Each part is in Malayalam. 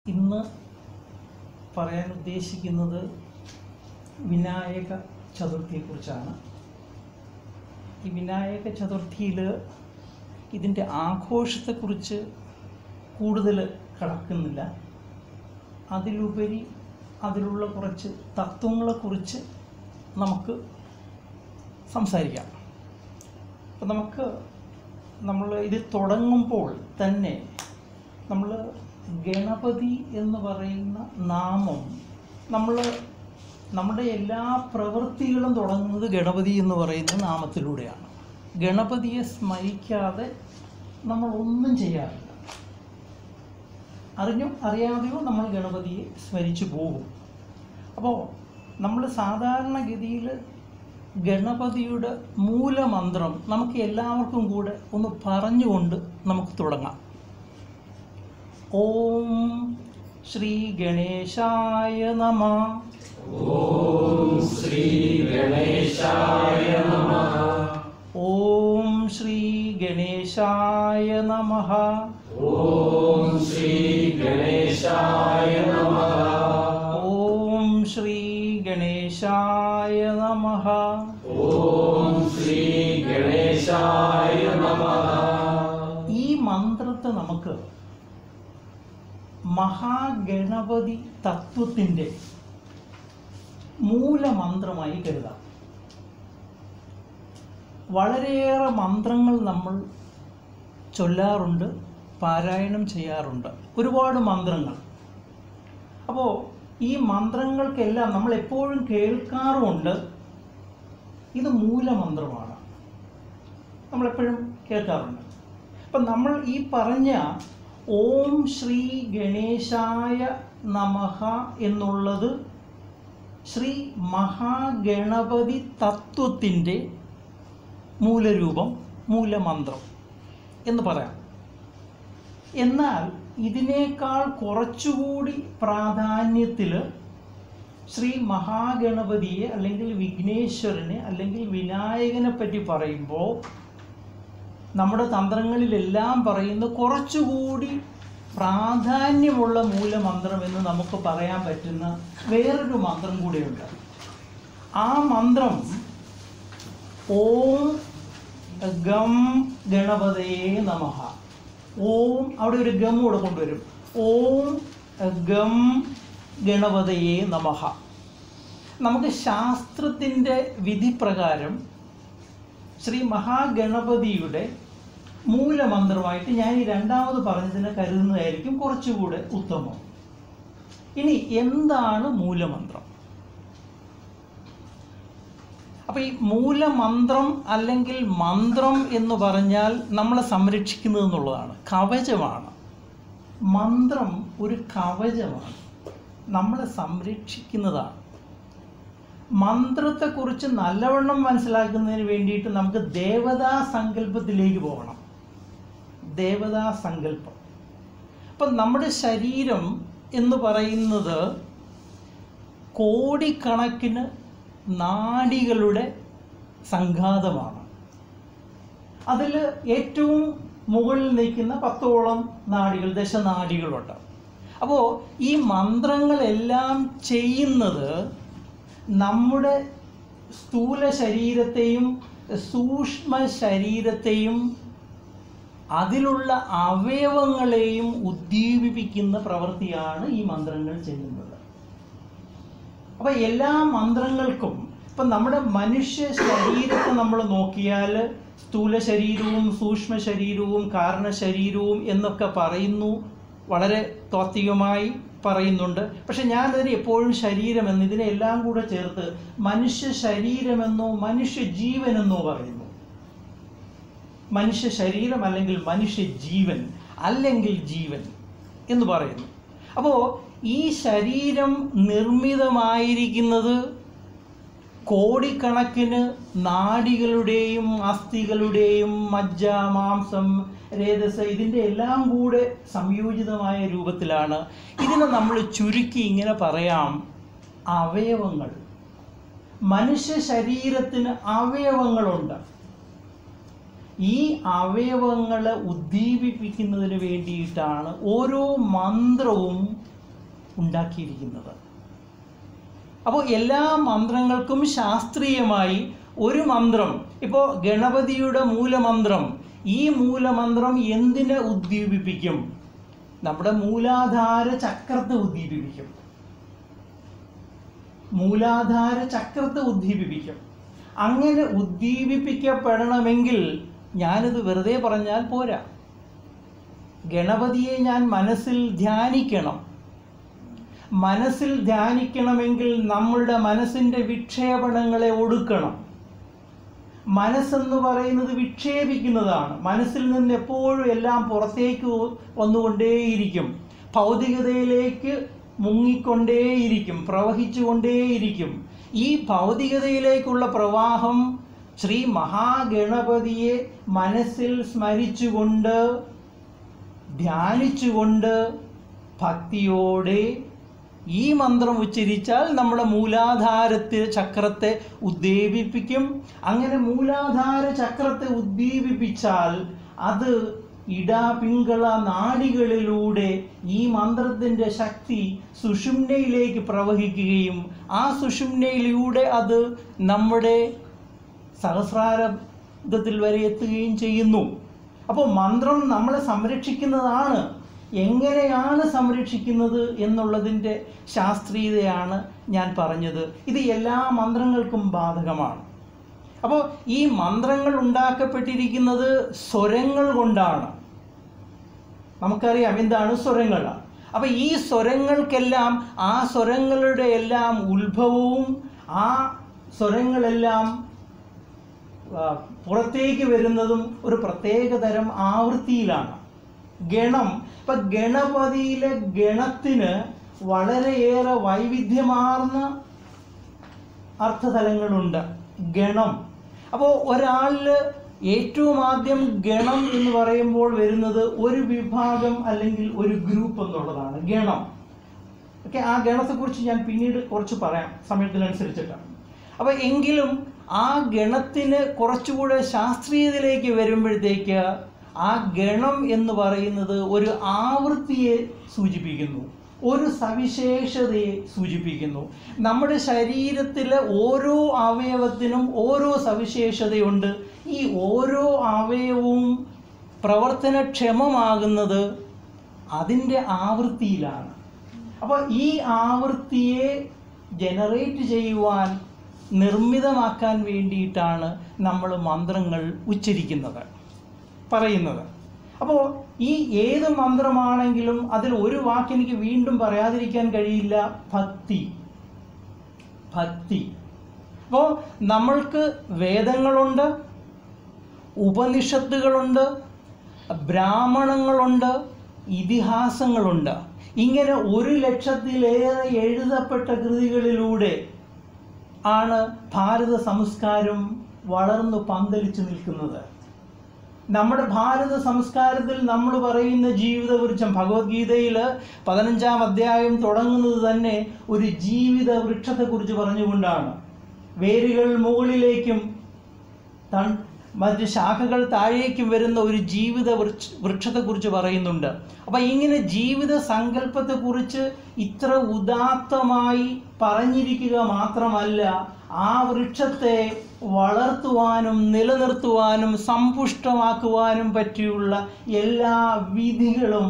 ഇന്ന് പറയാൻ ഉദ്ദേശിക്കുന്നത് വിനായക ചതുർത്ഥിയെക്കുറിച്ചാണ് ഈ വിനായക ചതുർത്ഥിയിൽ ഇതിൻ്റെ ആഘോഷത്തെക്കുറിച്ച് കൂടുതൽ കടക്കുന്നില്ല അതിലുപരി അതിലുള്ള കുറച്ച് തത്വങ്ങളെക്കുറിച്ച് നമുക്ക് സംസാരിക്കാം അപ്പം നമുക്ക് നമ്മൾ ഇത് തുടങ്ങുമ്പോൾ തന്നെ നമ്മൾ ഗണപതി എന്ന് പറയുന്ന നാമം നമ്മൾ നമ്മുടെ എല്ലാ പ്രവൃത്തികളും തുടങ്ങുന്നത് ഗണപതി എന്ന് പറയുന്ന നാമത്തിലൂടെയാണ് ഗണപതിയെ സ്മരിക്കാതെ നമ്മൾ ഒന്നും ചെയ്യാറില്ല അറിഞ്ഞോ അറിയാതെയോ നമ്മൾ ഗണപതിയെ സ്മരിച്ചു പോകും അപ്പോൾ നമ്മൾ സാധാരണഗതിയിൽ ഗണപതിയുടെ മൂലമന്ത്രം നമുക്ക് എല്ലാവർക്കും കൂടെ ഒന്ന് പറഞ്ഞുകൊണ്ട് നമുക്ക് തുടങ്ങാം ഓം ശ്രീ ഗണേശായ നമ ശ്രീ ഗണേശായ നമഃ ഓം ശ്രീ ഗണേശായ നമ ഓം ശ്രീ ഗണേശായ നമഃ ഓം ശ്രീ ഗണേശായ നമ ഓം ശ്രീ ഗണേശായ നമഃ ഈ മന്ത്രത്തെ നമുക്ക് മഹാഗണപതി തത്വത്തിൻ്റെ മൂലമന്ത്രമായി കരുതാം വളരെയേറെ മന്ത്രങ്ങൾ നമ്മൾ ചൊല്ലാറുണ്ട് പാരായണം ചെയ്യാറുണ്ട് ഒരുപാട് മന്ത്രങ്ങൾ അപ്പോൾ ഈ മന്ത്രങ്ങൾക്കെല്ലാം നമ്മൾ എപ്പോഴും കേൾക്കാറുമുണ്ട് ഇത് മൂലമന്ത്രമാണ് നമ്മളെപ്പോഴും കേൾക്കാറുണ്ട് അപ്പം നമ്മൾ ഈ പറഞ്ഞ ഓം ശ്രീ ഗണേശായ നമഃ എന്നുള്ളത് ശ്രീ മഹാഗണപതി തത്വത്തിൻ്റെ മൂലരൂപം മൂലമന്ത്രം എന്ന് പറയാം എന്നാൽ ഇതിനേക്കാൾ കുറച്ചുകൂടി പ്രാധാന്യത്തിൽ ശ്രീ മഹാഗണപതിയെ അല്ലെങ്കിൽ വിഘ്നേശ്വരനെ അല്ലെങ്കിൽ വിനായകനെ പറ്റി പറയുമ്പോൾ നമ്മുടെ തന്ത്രങ്ങളിലെല്ലാം പറയുന്ന കുറച്ചുകൂടി പ്രാധാന്യമുള്ള മൂലമന്ത്രം എന്ന് നമുക്ക് പറയാൻ പറ്റുന്ന വേറൊരു മന്ത്രം കൂടിയുണ്ട് ആ മന്ത്രം ഓം ഗം ഗണപതയെ നമഃ ഓം അവിടെ ഒരു ഗം കൂടെ കൊണ്ടുവരും ഓം ഗം ഗണപതയെ നമഃ നമുക്ക് ശാസ്ത്രത്തിൻ്റെ വിധിപ്രകാരം ശ്രീ മഹാഗണപതിയുടെ മൂലമന്ത്രമായിട്ട് ഞാൻ ഈ രണ്ടാമത് പറഞ്ഞതിനെ കരുതുന്നതായിരിക്കും കുറച്ചുകൂടെ ഉത്തമം ഇനി എന്താണ് മൂലമന്ത്രം അപ്പൊ ഈ മൂലമന്ത്രം അല്ലെങ്കിൽ മന്ത്രം എന്ന് പറഞ്ഞാൽ നമ്മളെ സംരക്ഷിക്കുന്നത് എന്നുള്ളതാണ് കവചമാണ് മന്ത്രം ഒരു കവചമാണ് നമ്മളെ സംരക്ഷിക്കുന്നതാണ് മന്ത്രത്തെക്കുറിച്ച് നല്ലവണ്ണം മനസ്സിലാക്കുന്നതിന് വേണ്ടിയിട്ട് നമുക്ക് ദേവതാ സങ്കല്പത്തിലേക്ക് പോകണം ദേവതാ സങ്കല്പം അപ്പം നമ്മുടെ ശരീരം എന്ന് പറയുന്നത് കോടിക്കണക്കിന് നാഡികളുടെ സംഘാതമാണ് അതിൽ ഏറ്റവും മുകളിൽ നിൽക്കുന്ന പത്തോളം നാഡികൾ ദശനാഡികളുണ്ട് അപ്പോൾ ഈ മന്ത്രങ്ങളെല്ലാം ചെയ്യുന്നത് നമ്മുടെ സ്ഥൂല ശരീരത്തെയും സൂക്ഷ്മ ശരീരത്തെയും അതിലുള്ള അവയവങ്ങളെയും ഉദ്ദീപിപ്പിക്കുന്ന പ്രവൃത്തിയാണ് ഈ മന്ത്രങ്ങൾ ചെയ്യുന്നത് അപ്പൊ എല്ലാ മന്ത്രങ്ങൾക്കും ഇപ്പം നമ്മുടെ മനുഷ്യ ശരീരത്തെ നമ്മൾ നോക്കിയാൽ സ്ഥൂല ശരീരവും സൂക്ഷ്മ ശരീരവും കാരണ ശരീരവും എന്നൊക്കെ പറയുന്നു വളരെ താത്വികമായി പറയുന്നുണ്ട് പക്ഷെ ഞാൻ അതിന് എപ്പോഴും ശരീരമെന്ന് ഇതിനെ എല്ലാം കൂടെ ചേർത്ത് മനുഷ്യ ശരീരമെന്നോ മനുഷ്യ ജീവനെന്നോ പറയുന്നു മനുഷ്യ ശരീരം അല്ലെങ്കിൽ മനുഷ്യ ജീവൻ അല്ലെങ്കിൽ ജീവൻ എന്ന് പറയുന്നു അപ്പോൾ ഈ ശരീരം നിർമ്മിതമായിരിക്കുന്നത് കോടിക്കണക്കിന് നാഡികളുടെയും അസ്ഥികളുടെയും മജ്ജ മാംസം രേതസ് ഇതിൻ്റെ എല്ലാം കൂടെ സംയോജിതമായ രൂപത്തിലാണ് ഇതിനെ നമ്മൾ ചുരുക്കി ഇങ്ങനെ പറയാം അവയവങ്ങൾ മനുഷ്യ ശരീരത്തിന് അവയവങ്ങളുണ്ട് ഈ അവയവങ്ങളെ ഉദ്ദീപിപ്പിക്കുന്നതിന് വേണ്ടിയിട്ടാണ് ഓരോ മന്ത്രവും ഉണ്ടാക്കിയിരിക്കുന്നത് അപ്പോൾ എല്ലാ മന്ത്രങ്ങൾക്കും ശാസ്ത്രീയമായി ഒരു മന്ത്രം ഇപ്പോൾ ഗണപതിയുടെ മൂലമന്ത്രം ഈ മൂലമന്ത്രം എന്തിനെ ഉദ്ദീപിപ്പിക്കും നമ്മുടെ മൂലാധാര ചക്രത്തെ ഉദ്ദീപിപ്പിക്കും മൂലാധാര ചക്രത്തെ ഉദ്ദീപിപ്പിക്കും അങ്ങനെ ഉദ്ദീപിപ്പിക്കപ്പെടണമെങ്കിൽ ഞാനിത് വെറുതെ പറഞ്ഞാൽ പോരാ ഗണപതിയെ ഞാൻ മനസ്സിൽ ധ്യാനിക്കണം മനസ്സിൽ ധ്യാനിക്കണമെങ്കിൽ നമ്മളുടെ മനസ്സിൻ്റെ വിക്ഷേപണങ്ങളെ ഒടുക്കണം മനസ്സെന്ന് പറയുന്നത് വിക്ഷേപിക്കുന്നതാണ് മനസ്സിൽ നിന്ന് എപ്പോഴും എല്ലാം പുറത്തേക്ക് വന്നുകൊണ്ടേയിരിക്കും ഭൗതികതയിലേക്ക് മുങ്ങിക്കൊണ്ടേയിരിക്കും പ്രവഹിച്ചുകൊണ്ടേയിരിക്കും ഈ ഭൗതികതയിലേക്കുള്ള പ്രവാഹം ശ്രീ മഹാഗണപതിയെ മനസ്സിൽ സ്മരിച്ചുകൊണ്ട് ധ്യാനിച്ചുകൊണ്ട് ഭക്തിയോടെ ഈ മന്ത്രം ഉച്ചരിച്ചാൽ നമ്മുടെ മൂലാധാരത്തെ ചക്രത്തെ ഉദ്ദീപിപ്പിക്കും അങ്ങനെ മൂലാധാര ചക്രത്തെ ഉദ്ദീപിപ്പിച്ചാൽ അത് ഇട പിങ്കള നാടികളിലൂടെ ഈ മന്ത്രത്തിൻ്റെ ശക്തി സുഷുമ്നയിലേക്ക് പ്രവഹിക്കുകയും ആ സുഷുമ്നയിലൂടെ അത് നമ്മുടെ സഹസ്രാരബ്ദത്തിൽ വരെ എത്തുകയും ചെയ്യുന്നു അപ്പോൾ മന്ത്രം നമ്മളെ സംരക്ഷിക്കുന്നതാണ് എങ്ങനെയാണ് സംരക്ഷിക്കുന്നത് എന്നുള്ളതിൻ്റെ ശാസ്ത്രീയതയാണ് ഞാൻ പറഞ്ഞത് ഇത് എല്ലാ മന്ത്രങ്ങൾക്കും ബാധകമാണ് അപ്പോൾ ഈ മന്ത്രങ്ങൾ ഉണ്ടാക്കപ്പെട്ടിരിക്കുന്നത് സ്വരങ്ങൾ കൊണ്ടാണ് നമുക്കറിയാം എന്താണ് സ്വരങ്ങൾ അപ്പോൾ ഈ സ്വരങ്ങൾക്കെല്ലാം ആ സ്വരങ്ങളുടെ എല്ലാം ഉത്ഭവവും ആ സ്വരങ്ങളെല്ലാം ആ, പുറത്തേക്ക് വരുന്നതും ഒരു പ്രത്യേക തരം ആവൃത്തിയിലാണ് ഗണം ഇപ്പൊ ഗണപതിയിലെ ഗണത്തിന് വളരെയേറെ വൈവിധ്യമാർന്ന അർത്ഥതലങ്ങളുണ്ട് ഗണം അപ്പോൾ ഒരാളിൽ ഏറ്റവും ആദ്യം ഗണം എന്ന് പറയുമ്പോൾ വരുന്നത് ഒരു വിഭാഗം അല്ലെങ്കിൽ ഒരു ഗ്രൂപ്പ് എന്നുള്ളതാണ് ഗണം ഓക്കെ ആ ഗണത്തെക്കുറിച്ച് ഞാൻ പിന്നീട് കുറച്ച് പറയാം സമയത്തിനനുസരിച്ചിട്ട് അപ്പോൾ എങ്കിലും ആ ഗണത്തിന് കുറച്ചുകൂടെ ശാസ്ത്രീയതയിലേക്ക് വരുമ്പോഴത്തേക്ക് ആ ഗണം എന്ന് പറയുന്നത് ഒരു ആവൃത്തിയെ സൂചിപ്പിക്കുന്നു ഒരു സവിശേഷതയെ സൂചിപ്പിക്കുന്നു നമ്മുടെ ശരീരത്തിലെ ഓരോ അവയവത്തിനും ഓരോ സവിശേഷതയുണ്ട് ഈ ഓരോ അവയവവും പ്രവർത്തനക്ഷമമാകുന്നത് അതിൻ്റെ ആവൃത്തിയിലാണ് അപ്പോൾ ഈ ആവൃത്തിയെ ജനറേറ്റ് ചെയ്യുവാൻ നിർമ്മിതമാക്കാൻ വേണ്ടിയിട്ടാണ് നമ്മൾ മന്ത്രങ്ങൾ ഉച്ചരിക്കുന്നത് പറയുന്നത് അപ്പോൾ ഈ ഏത് മന്ത്രമാണെങ്കിലും അതിൽ ഒരു വാക്ക് എനിക്ക് വീണ്ടും പറയാതിരിക്കാൻ കഴിയില്ല ഭക്തി ഭക്തി അപ്പോൾ നമ്മൾക്ക് വേദങ്ങളുണ്ട് ഉപനിഷത്തുകളുണ്ട് ബ്രാഹ്മണങ്ങളുണ്ട് ഇതിഹാസങ്ങളുണ്ട് ഇങ്ങനെ ഒരു ലക്ഷത്തിലേറെ എഴുതപ്പെട്ട കൃതികളിലൂടെ ആണ് ഭാരത സംസ്കാരം വളർന്നു പന്തലിച്ചു നിൽക്കുന്നത് നമ്മുടെ ഭാരത സംസ്കാരത്തിൽ നമ്മൾ പറയുന്ന ജീവിത വൃക്ഷം ഭഗവത്ഗീതയിൽ പതിനഞ്ചാം അധ്യായം തുടങ്ങുന്നത് തന്നെ ഒരു ജീവിത വൃക്ഷത്തെക്കുറിച്ച് പറഞ്ഞുകൊണ്ടാണ് വേരുകൾ മുകളിലേക്കും തൺ മറ്റ് ശാഖകൾ താഴേക്കും വരുന്ന ഒരു ജീവിത വൃക്ഷ വൃക്ഷത്തെക്കുറിച്ച് പറയുന്നുണ്ട് അപ്പം ഇങ്ങനെ ജീവിത സങ്കല്പത്തെക്കുറിച്ച് ഇത്ര ഉദാത്തമായി പറഞ്ഞിരിക്കുക മാത്രമല്ല ആ വൃക്ഷത്തെ വളർത്തുവാനും നിലനിർത്തുവാനും സമ്പുഷ്ടമാക്കുവാനും പറ്റിയുള്ള എല്ലാ വിധികളും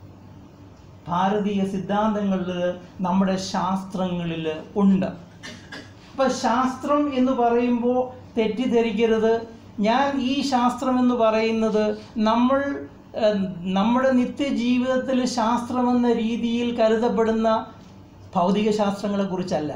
ഭാരതീയ സിദ്ധാന്തങ്ങളിൽ നമ്മുടെ ശാസ്ത്രങ്ങളിൽ ഉണ്ട് അപ്പം ശാസ്ത്രം എന്ന് പറയുമ്പോൾ തെറ്റിദ്ധരിക്കരുത് ഞാൻ ഈ ശാസ്ത്രം എന്ന് പറയുന്നത് നമ്മൾ ഏഹ്, നമ്മുടെ നിത്യജീവിതത്തിൽ ശാസ്ത്രമെന്ന രീതിയിൽ കരുതപ്പെടുന്ന ഭൗതിക ശാസ്ത്രങ്ങളെക്കുറിച്ചല്ല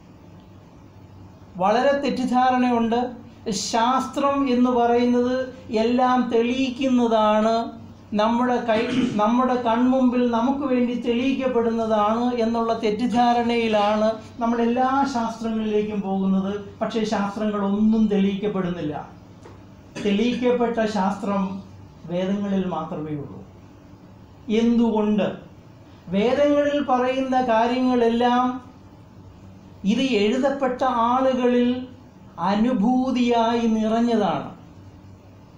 വളരെ തെറ്റിദ്ധാരണയുണ്ട് ശാസ്ത്രം എന്ന് പറയുന്നത് എല്ലാം തെളിയിക്കുന്നതാണ് നമ്മുടെ കൈ നമ്മുടെ കൺമുമ്പിൽ നമുക്ക് വേണ്ടി തെളിയിക്കപ്പെടുന്നതാണ് എന്നുള്ള തെറ്റിദ്ധാരണയിലാണ് നമ്മൾ എല്ലാ ശാസ്ത്രങ്ങളിലേക്കും പോകുന്നത് പക്ഷേ ശാസ്ത്രങ്ങളൊന്നും തെളിയിക്കപ്പെടുന്നില്ല തെളിയിക്കപ്പെട്ട ശാസ്ത്രം വേദങ്ങളിൽ മാത്രമേ ഉള്ളൂ എന്തുകൊണ്ട് വേദങ്ങളിൽ പറയുന്ന കാര്യങ്ങളെല്ലാം ഇത് എഴുതപ്പെട്ട ആളുകളിൽ അനുഭൂതിയായി നിറഞ്ഞതാണ്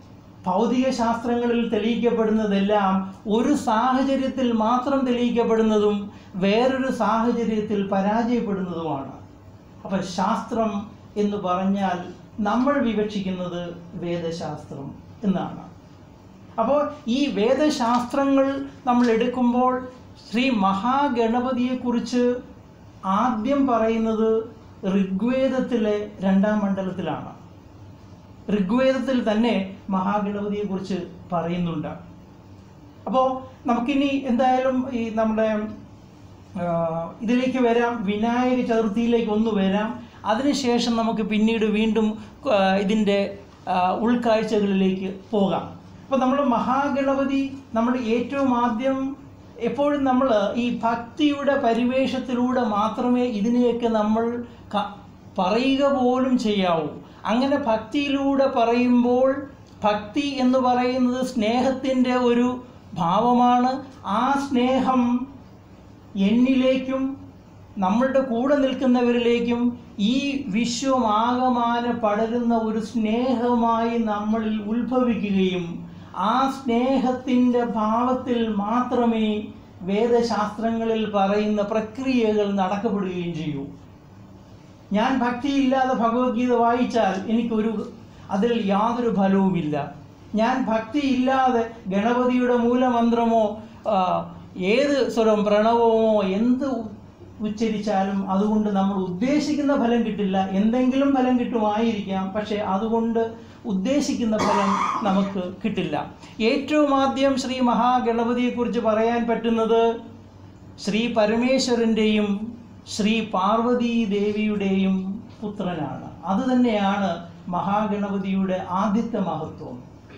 ഭൗതിക ശാസ്ത്രങ്ങളിൽ തെളിയിക്കപ്പെടുന്നതെല്ലാം ഒരു സാഹചര്യത്തിൽ മാത്രം തെളിയിക്കപ്പെടുന്നതും വേറൊരു സാഹചര്യത്തിൽ പരാജയപ്പെടുന്നതുമാണ് അപ്പം ശാസ്ത്രം എന്ന് പറഞ്ഞാൽ നമ്മൾ വിവക്ഷിക്കുന്നത് വേദശാസ്ത്രം എന്നാണ് അപ്പോൾ ഈ വേദശാസ്ത്രങ്ങൾ നമ്മൾ എടുക്കുമ്പോൾ ശ്രീ മഹാഗണപതിയെക്കുറിച്ച് ആദ്യം പറയുന്നത് ഋഗ്വേദത്തിലെ രണ്ടാം മണ്ഡലത്തിലാണ് ഋഗ്വേദത്തിൽ തന്നെ മഹാഗണപതിയെക്കുറിച്ച് പറയുന്നുണ്ട് അപ്പോൾ നമുക്കിനി എന്തായാലും ഈ നമ്മുടെ ആ, ഇതിലേക്ക് വരാം വിനായക ചതുർത്ഥിയിലേക്ക് ഒന്ന് വരാം അതിനുശേഷം നമുക്ക് പിന്നീട് വീണ്ടും ആ, ഇതിൻ്റെ ആ, ഉൾക്കാഴ്ചകളിലേക്ക് പോകാം അപ്പോൾ നമ്മൾ മഹാഗണപതി നമ്മൾ ഏറ്റവും ആദ്യം എപ്പോഴും നമ്മൾ ഈ ഭക്തിയുടെ പരിവേഷത്തിലൂടെ മാത്രമേ ഇതിനെയൊക്കെ നമ്മൾ ക- പറയുക പോലും ചെയ്യാവൂ അങ്ങനെ ഭക്തിയിലൂടെ പറയുമ്പോൾ ഭക്തി എന്ന് പറയുന്നത് സ്നേഹത്തിൻ്റെ ഒരു ഭാവമാണ് ആ സ്നേഹം എന്നിലേക്കും നമ്മളുടെ കൂടെ നിൽക്കുന്നവരിലേക്കും ഈ വിശ്വമാകമാന പടരുന്ന ഒരു സ്നേഹമായി നമ്മളിൽ ഉത്ഭവിക്കുകയും ആ സ്നേഹത്തിൻ്റെ ഭാവത്തിൽ മാത്രമേ വേദശാസ്ത്രങ്ങളിൽ പറയുന്ന പ്രക്രിയകൾ നടക്കപ്പെടുകയും ചെയ്യൂ ഞാൻ ഭക്തിയില്ലാതെ ഭഗവത്ഗീത വായിച്ചാൽ എനിക്കൊരു അതിൽ യാതൊരു ഫലവുമില്ല ഞാൻ ഭക്തിയില്ലാതെ ഗണപതിയുടെ മൂലമന്ത്രമോ ആ, ഏത് സ്വരം പ്രണവമോ എന്ത് ഉ- ഉച്ചരിച്ചാലും അതുകൊണ്ട് നമ്മൾ ഉദ്ദേശിക്കുന്ന ഫലം കിട്ടില്ല എന്തെങ്കിലും ഫലം കിട്ടുമായിരിക്കാം പക്ഷേ അതുകൊണ്ട് ഉദ്ദേശിക്കുന്ന ഫലം നമുക്ക് കിട്ടില്ല ഏറ്റവും ആദ്യം ശ്രീ മഹാഗണപതിയെക്കുറിച്ച് പറയാൻ പറ്റുന്നത് ശ്രീ പരമേശ്വരൻ്റെയും ശ്രീ പാർവതീ ദേവിയുടെയും പുത്രനാണ് അതുതന്നെയാണ് മഹാഗണപതിയുടെ ആദ്യത്തെ മഹത്വം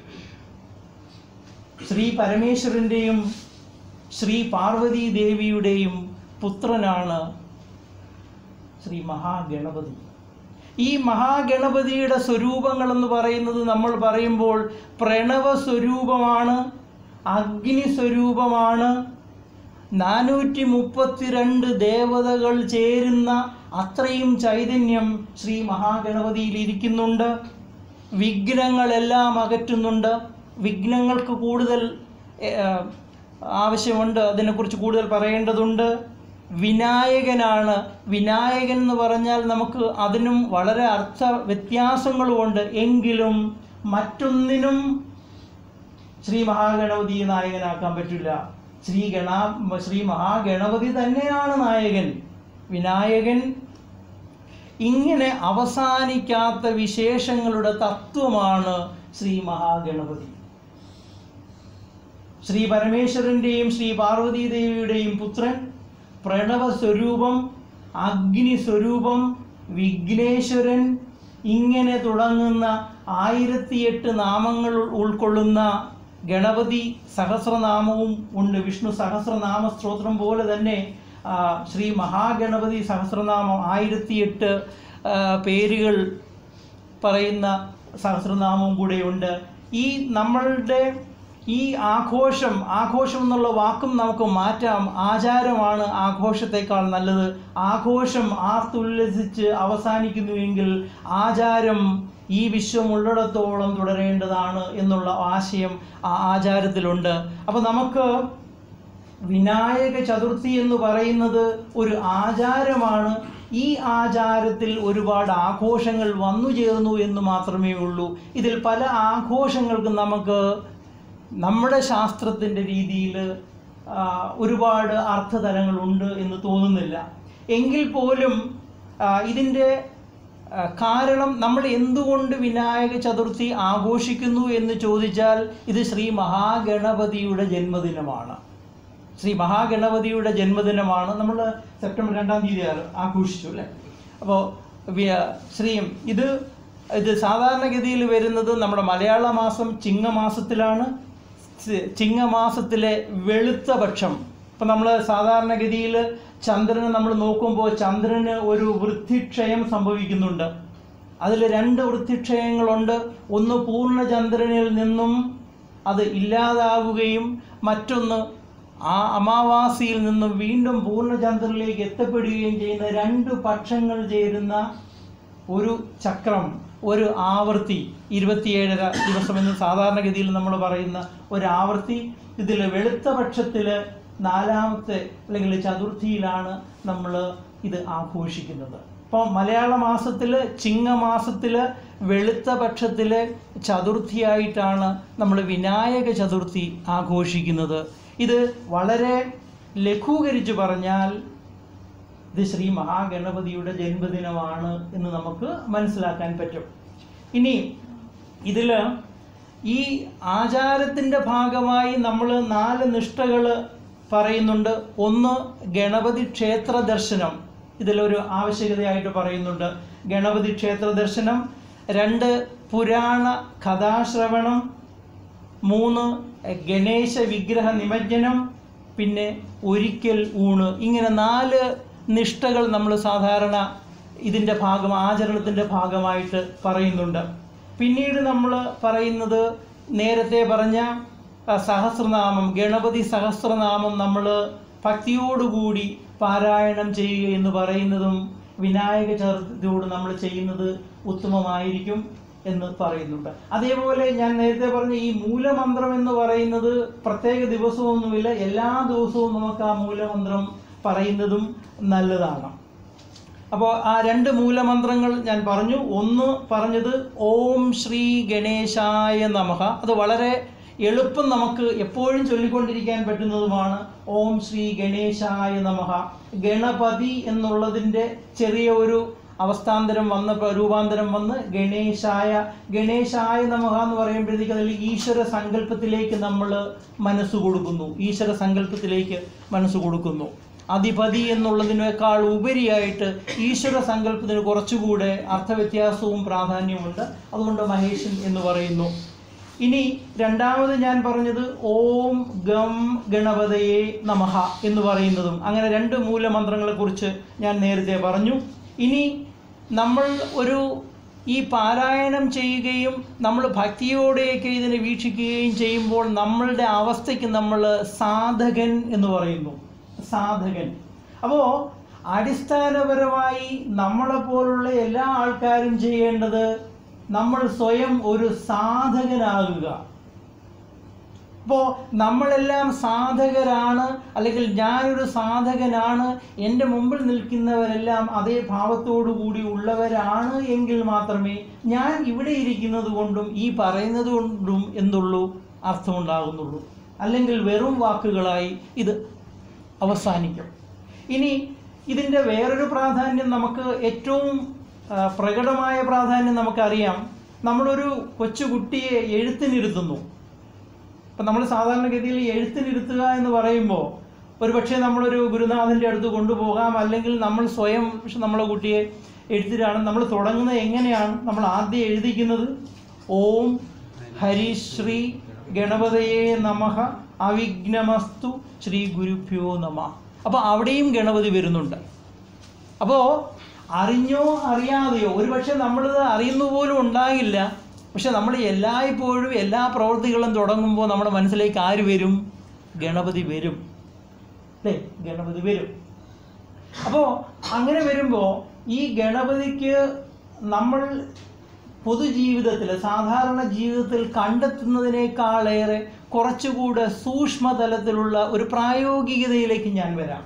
ശ്രീ പരമേശ്വരൻ്റെയും ശ്രീ പാർവതീ ദേവിയുടെയും പുത്രനാണ് ശ്രീ മഹാഗണപതി ഈ മഹാഗണപതിയുടെ സ്വരൂപങ്ങൾ എന്ന് പറയുന്നത് നമ്മൾ പറയുമ്പോൾ പ്രണവ സ്വരൂപമാണ് അഗ്നി സ്വരൂപമാണ് നാനൂറ്റി മുപ്പത്തിരണ്ട് ദേവതകൾ ചേരുന്ന അത്രയും ചൈതന്യം ശ്രീ മഹാഗണപതിയിൽ ഇരിക്കുന്നുണ്ട് വിഘ്നങ്ങളെല്ലാം അകറ്റുന്നുണ്ട് വിഘ്നങ്ങൾക്ക് കൂടുതൽ ഏഹ്, ആവശ്യമുണ്ട് അതിനെക്കുറിച്ച് കൂടുതൽ പറയേണ്ടതുണ്ട് വിനായകനാണ് വിനായകൻ എന്ന് പറഞ്ഞാൽ നമുക്ക് അതിനും വളരെ അർത്ഥ വ്യത്യാസങ്ങളുമുണ്ട് എങ്കിലും മറ്റൊന്നിനും ശ്രീ മഹാഗണപതിയെ നായകനാക്കാൻ പറ്റില്ല ശ്രീ ഗണ ശ്രീ മഹാഗണപതി തന്നെയാണ് നായകൻ വിനായകൻ ഇങ്ങനെ അവസാനിക്കാത്ത വിശേഷങ്ങളുടെ തത്വമാണ് ശ്രീ മഹാഗണപതി ശ്രീ പരമേശ്വരൻ്റെയും ശ്രീ പാർവതീ ദേവിയുടെയും പുത്രൻ പ്രണവ സ്വരൂപം അഗ്നി സ്വരൂപം വിഘ്നേശ്വരൻ ഇങ്ങനെ തുടങ്ങുന്ന ആയിരത്തിയെട്ട് നാമങ്ങൾ ഉൾക്കൊള്ളുന്ന ഗണപതി സഹസ്രനാമവും ഉണ്ട് വിഷ്ണു സഹസ്രനാമ സ്തോത്രം പോലെ തന്നെ ആ, ശ്രീ മഹാഗണപതി സഹസ്രനാമം ആയിരത്തിയെട്ട് ആ, പേരുകൾ പറയുന്ന സഹസ്രനാമവും കൂടെയുണ്ട് ഈ നമ്മളുടെ ഈ ആഘോഷം ആഘോഷം എന്നുള്ള വാക്കും നമുക്ക് മാറ്റാം ആചാരമാണ് ആഘോഷത്തെക്കാൾ നല്ലത് ആഘോഷം ആർത്തുല്ലസിച്ച് അവസാനിക്കുന്നുവെങ്കിൽ ആചാരം ഈ വിശ്വമുള്ളിടത്തോളം തുടരേണ്ടതാണ് എന്നുള്ള ആശയം ആ ആചാരത്തിലുണ്ട് അപ്പോൾ നമുക്ക് വിനായക ചതുർത്ഥി എന്ന് പറയുന്നത് ഒരു ആചാരമാണ് ഈ ആചാരത്തിൽ ഒരുപാട് ആഘോഷങ്ങൾ വന്നു ചേർന്നു എന്ന് മാത്രമേ ഉള്ളൂ ഇതിൽ പല ആഘോഷങ്ങൾക്കും നമുക്ക് നമ്മുടെ ശാസ്ത്രത്തിൻ്റെ രീതിയിൽ ഒരുപാട് അർത്ഥതലങ്ങളുണ്ട് എന്ന് തോന്നുന്നില്ല എങ്കിൽ പോലും ആ, ഇതിൻ്റെ ആ, കാരണം നമ്മൾ എന്തുകൊണ്ട് വിനായക ചതുർത്ഥി ആഘോഷിക്കുന്നു എന്ന് ചോദിച്ചാൽ ഇത് ശ്രീ മഹാഗണപതിയുടെ ജന്മദിനമാണ് ശ്രീ മഹാഗണപതിയുടെ ജന്മദിനമാണ് നമ്മൾ സെപ്റ്റംബർ രണ്ടാം തീയതി ആ- ആഘോഷിച്ചു അല്ലേ അപ്പോൾ ശ്രീ ഇത് ഇത് സാധാരണഗതിയിൽ വരുന്നത് നമ്മുടെ മലയാള മാസം ചിങ്ങമാസത്തിലാണ് ചി- ചിങ്ങമാസത്തിലെ വെളുത്ത പക്ഷം ഇപ്പം നമ്മൾ സാധാരണഗതിയിൽ ചന്ദ്രനെ നമ്മൾ നോക്കുമ്പോൾ ചന്ദ്രന് ഒരു വൃദ്ധിക്ഷയം സംഭവിക്കുന്നുണ്ട് അതിൽ രണ്ട് വൃദ്ധിക്ഷയങ്ങളുണ്ട് ഒന്ന് പൂർണ്ണചന്ദ്രനിൽ നിന്നും അത് ഇല്ലാതാവുകയും മറ്റൊന്ന് ആ അമാവാസിയിൽ നിന്നും വീണ്ടും പൂർണ്ണചന്ദ്രനിലേക്ക് എത്തപ്പെടുകയും ചെയ്യുന്ന രണ്ട് പക്ഷങ്ങൾ ചേരുന്ന ഒരു ചക്രം ഒരു ആവൃത്തി ഇരുപത്തിയേഴര ദിവസം എന്ന് സാധാരണഗതിയിൽ നമ്മൾ പറയുന്ന ഒരു ആവൃത്തി ഇതിൽ വെളുത്ത പക്ഷത്തിൽ നാലാമത്തെ അല്ലെങ്കിൽ ചതുർത്ഥിയിലാണ് നമ്മൾ ഇത് ആഘോഷിക്കുന്നത് ഇപ്പോൾ മലയാള മാസത്തിൽ ചിങ്ങമാസത്തിൽ വെളുത്ത പക്ഷത്തിലെ ചതുർത്ഥിയായിട്ടാണ് നമ്മൾ വിനായക ചതുർത്ഥി ആഘോഷിക്കുന്നത് ഇത് വളരെ ലഘൂകരിച്ച് പറഞ്ഞാൽ ഇത് ശ്രീ മഹാഗണപതിയുടെ ജന്മദിനമാണ് എന്ന് നമുക്ക് മനസ്സിലാക്കാൻ പറ്റും ഇനി ഇതിൽ ഈ ആചാരത്തിൻ്റെ ഭാഗമായി നമ്മൾ നാല് നിഷ്ഠകൾ പറയുന്നുണ്ട് ഒന്ന് ഗണപതി ക്ഷേത്ര ദർശനം ഇതിലൊരു ആവശ്യകതയായിട്ട് പറയുന്നുണ്ട് ഗണപതി ക്ഷേത്ര ദർശനം രണ്ട് പുരാണ കഥാശ്രവണം മൂന്ന് ഗണേശ വിഗ്രഹ നിമജ്ജനം പിന്നെ ഒരിക്കൽ ഊണ് ഇങ്ങനെ നാല് നിഷ്ഠകൾ നമ്മൾ സാധാരണ ഇതിൻ്റെ ഭാഗം ആചരണത്തിൻ്റെ ഭാഗമായിട്ട് പറയുന്നുണ്ട് പിന്നീട് നമ്മൾ പറയുന്നത് നേരത്തെ പറഞ്ഞ ആ, സഹസ്രനാമം ഗണപതി സഹസ്രനാമം നമ്മൾ ഭക്തിയോടുകൂടി പാരായണം ചെയ്യുക എന്ന് പറയുന്നതും വിനായക ചതുർത്ഥിയോട് നമ്മൾ ചെയ്യുന്നത് ഉത്തമമായിരിക്കും എന്ന് പറയുന്നുണ്ട് അതേപോലെ ഞാൻ നേരത്തെ പറഞ്ഞ ഈ മൂലമന്ത്രം എന്ന് പറയുന്നത് പ്രത്യേക ദിവസമൊന്നുമില്ല എല്ലാ ദിവസവും നമുക്ക് ആ മൂലമന്ത്രം പറയുന്നതും നല്ലതാണ് അപ്പോൾ ആ രണ്ട് മൂലമന്ത്രങ്ങൾ ഞാൻ പറഞ്ഞു ഒന്ന് പറഞ്ഞത് ഓം ശ്രീ ഗണേശായ നമഃ അത് വളരെ എളുപ്പം നമുക്ക് എപ്പോഴും ചൊല്ലിക്കൊണ്ടിരിക്കാൻ പറ്റുന്നതുമാണ് ഓം ശ്രീ ഗണേശായ നമഃ ഗണപതി എന്നുള്ളതിൻ്റെ ചെറിയ ഒരു അവസ്ഥാന്തരം വന്ന് പ്ര- രൂപാന്തരം വന്ന് ഗണേശായ ഗണേശായ നമഃ എന്ന് പറയുമ്പോഴത്തേക്ക് അതിൽ ഈശ്വര സങ്കല്പത്തിലേക്ക് നമ്മൾ മനസ്സ് കൊടുക്കുന്നു ഈശ്വര സങ്കല്പത്തിലേക്ക് മനസ്സ് കൊടുക്കുന്നു അധിപതി എന്നുള്ളതിനേക്കാൾ ഉപരിയായിട്ട് ഈശ്വര സങ്കല്പത്തിന് കുറച്ചുകൂടെ അർത്ഥവ്യത്യാസവും പ്രാധാന്യമുണ്ട് അതുകൊണ്ട് മഹേശൻ എന്ന് പറയുന്നു ഇനി രണ്ടാമത് ഞാൻ പറഞ്ഞത് ഓം ഗം ഗണപതയെ നമഃ എന്ന് പറയുന്നതും അങ്ങനെ രണ്ട് മൂലമന്ത്രങ്ങളെക്കുറിച്ച് ഞാൻ നേരത്തെ പറഞ്ഞു ഇനി നമ്മൾ ഒരു ഈ പാരായണം ചെയ്യുകയും നമ്മൾ ഭക്തിയോടെയൊക്കെ ഇതിനെ വീക്ഷിക്കുകയും ചെയ്യുമ്പോൾ നമ്മളുടെ അവസ്ഥയ്ക്ക് നമ്മൾ സാധകൻ എന്ന് പറയുന്നു സാധകൻ അപ്പോൾ അടിസ്ഥാനപരമായി നമ്മളെപ്പോലുള്ള എല്ലാ ആൾക്കാരും ചെയ്യേണ്ടത് നമ്മൾ സ്വയം ഒരു സാധകനാകുക അപ്പോൾ നമ്മളെല്ലാം സാധകരാണ് അല്ലെങ്കിൽ ഞാനൊരു സാധകനാണ് എൻ്റെ മുമ്പിൽ നിൽക്കുന്നവരെല്ലാം അതേ ഭാവത്തോടു കൂടി ഉള്ളവരാണ് എങ്കിൽ മാത്രമേ ഞാൻ ഇവിടെ ഇരിക്കുന്നത് കൊണ്ടും ഈ പറയുന്നത് കൊണ്ടും എന്തുള്ളൂ അർത്ഥമുണ്ടാകുന്നുള്ളൂ അല്ലെങ്കിൽ വെറും വാക്കുകളായി ഇത് അവസാനിക്കും ഇനി ഇതിൻ്റെ വേറൊരു പ്രാധാന്യം നമുക്ക് ഏറ്റവും ആ, പ്രകടമായ പ്രാധാന്യം നമുക്കറിയാം നമ്മളൊരു കൊച്ചുകുട്ടിയെ എഴുത്തിനിരുത്തുന്നു ഇപ്പം നമ്മൾ സാധാരണഗതിയിൽ എഴുത്തിനിരുത്തുക എന്ന് പറയുമ്പോൾ ഒരു പക്ഷേ നമ്മളൊരു ഗുരുനാഥൻ്റെ അടുത്ത് കൊണ്ടുപോകാം അല്ലെങ്കിൽ നമ്മൾ സ്വയം പക്ഷെ നമ്മളെ കുട്ടിയെ എഴുത്തിലാണ് നമ്മൾ തുടങ്ങുന്നത് എങ്ങനെയാണ് നമ്മൾ ആദ്യം എഴുതിക്കുന്നത് ഓം ഹരിശ്രീ ഗണപതയെ നമഃ അവിഘ്നമസ്തു ശ്രീ ഗുരുഭ്യോ നമ അപ്പോൾ അവിടെയും ഗണപതി വരുന്നുണ്ട് അപ്പോൾ അറിഞ്ഞോ അറിയാതെയോ ഒരുപക്ഷെ നമ്മളിത് അറിയുന്ന പോലും ഉണ്ടാകില്ല പക്ഷെ നമ്മൾ എല്ലായ്പ്പോഴും എല്ലാ പ്രവൃത്തികളും തുടങ്ങുമ്പോൾ നമ്മുടെ മനസ്സിലേക്ക് ആര് വരും ഗണപതി വരും അല്ലേ ഗണപതി വരും അപ്പോൾ അങ്ങനെ വരുമ്പോൾ ഈ ഗണപതിക്ക് നമ്മൾ പൊതുജീവിതത്തിൽ സാധാരണ ജീവിതത്തിൽ കണ്ടെത്തുന്നതിനേക്കാളേറെ കുറച്ചുകൂടെ സൂക്ഷ്മതലത്തിലുള്ള ഒരു പ്രായോഗികതയിലേക്ക് ഞാൻ വരാം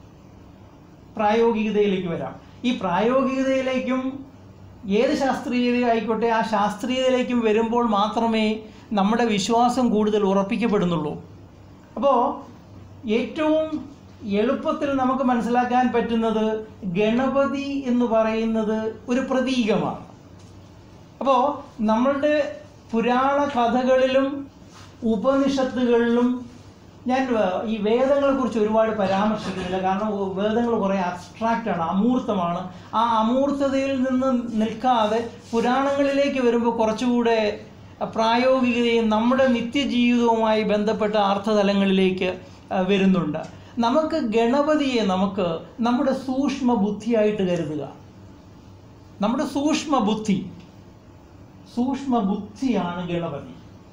പ്രായോഗികതയിലേക്ക് വരാം ഈ പ്രായോഗികതയിലേക്കും ഏത് ശാസ്ത്രീയത ആയിക്കോട്ടെ ആ ശാസ്ത്രീയതയിലേക്കും വരുമ്പോൾ മാത്രമേ നമ്മുടെ വിശ്വാസം കൂടുതൽ ഉറപ്പിക്കപ്പെടുന്നുള്ളൂ അപ്പോൾ ഏറ്റവും എളുപ്പത്തിൽ നമുക്ക് മനസ്സിലാക്കാൻ പറ്റുന്നത് ഗണപതി എന്ന് പറയുന്നത് ഒരു പ്രതീകമാണ് അപ്പോൾ നമ്മളുടെ പുരാണ കഥകളിലും ഉപനിഷത്തുകളിലും ഞാൻ വേ- ഈ വേദങ്ങളെ കുറിച്ച് ഒരുപാട് പരാമർശിക്കുന്നില്ല കാരണം ഉ- വേദങ്ങൾ കുറേ അബ്സ്ട്രാക്റ്റ് ആണ് അമൂർത്തമാണ് ആ അമൂർത്തതയിൽ നിന്ന് നിൽക്കാതെ പുരാണങ്ങളിലേക്ക് വരുമ്പോൾ കുറച്ചുകൂടെ പ്രായോഗികതയും നമ്മുടെ നിത്യജീവിതവുമായി ബന്ധപ്പെട്ട അർത്ഥതലങ്ങളിലേക്ക് ആ, വരുന്നുണ്ട് നമുക്ക് ഗണപതിയെ നമുക്ക് നമ്മുടെ സൂക്ഷ്മ ബുദ്ധിയായിട്ട് കരുതുക നമ്മുടെ സൂക്ഷ്മ ബുദ്ധി സൂക്ഷ്മ ബുദ്ധിയാണ് ഗണപതി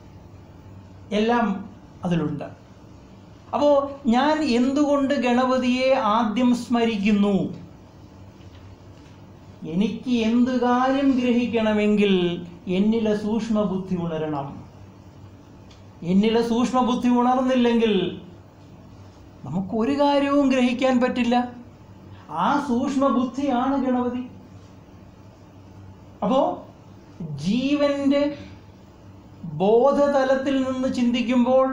എല്ലാം അതിലുണ്ട് അപ്പോൾ ഞാൻ എന്തുകൊണ്ട് ഗണപതിയെ ആദ്യം സ്മരിക്കുന്നു എനിക്ക് എന്തു കാര്യം ഗ്രഹിക്കണമെങ്കിൽ എന്നിലെ സൂക്ഷ്മ ബുദ്ധി ഉണരണം എന്നിലെ സൂക്ഷ്മ ബുദ്ധി ഉണർന്നില്ലെങ്കിൽ നമുക്ക് ഒരു കാര്യവും ഗ്രഹിക്കാൻ പറ്റില്ല ആ സൂക്ഷ്മ ബുദ്ധിയാണ് ഗണപതി അപ്പോ ജീവന്റെ ബോധതലത്തിൽ നിന്ന് ചിന്തിക്കുമ്പോൾ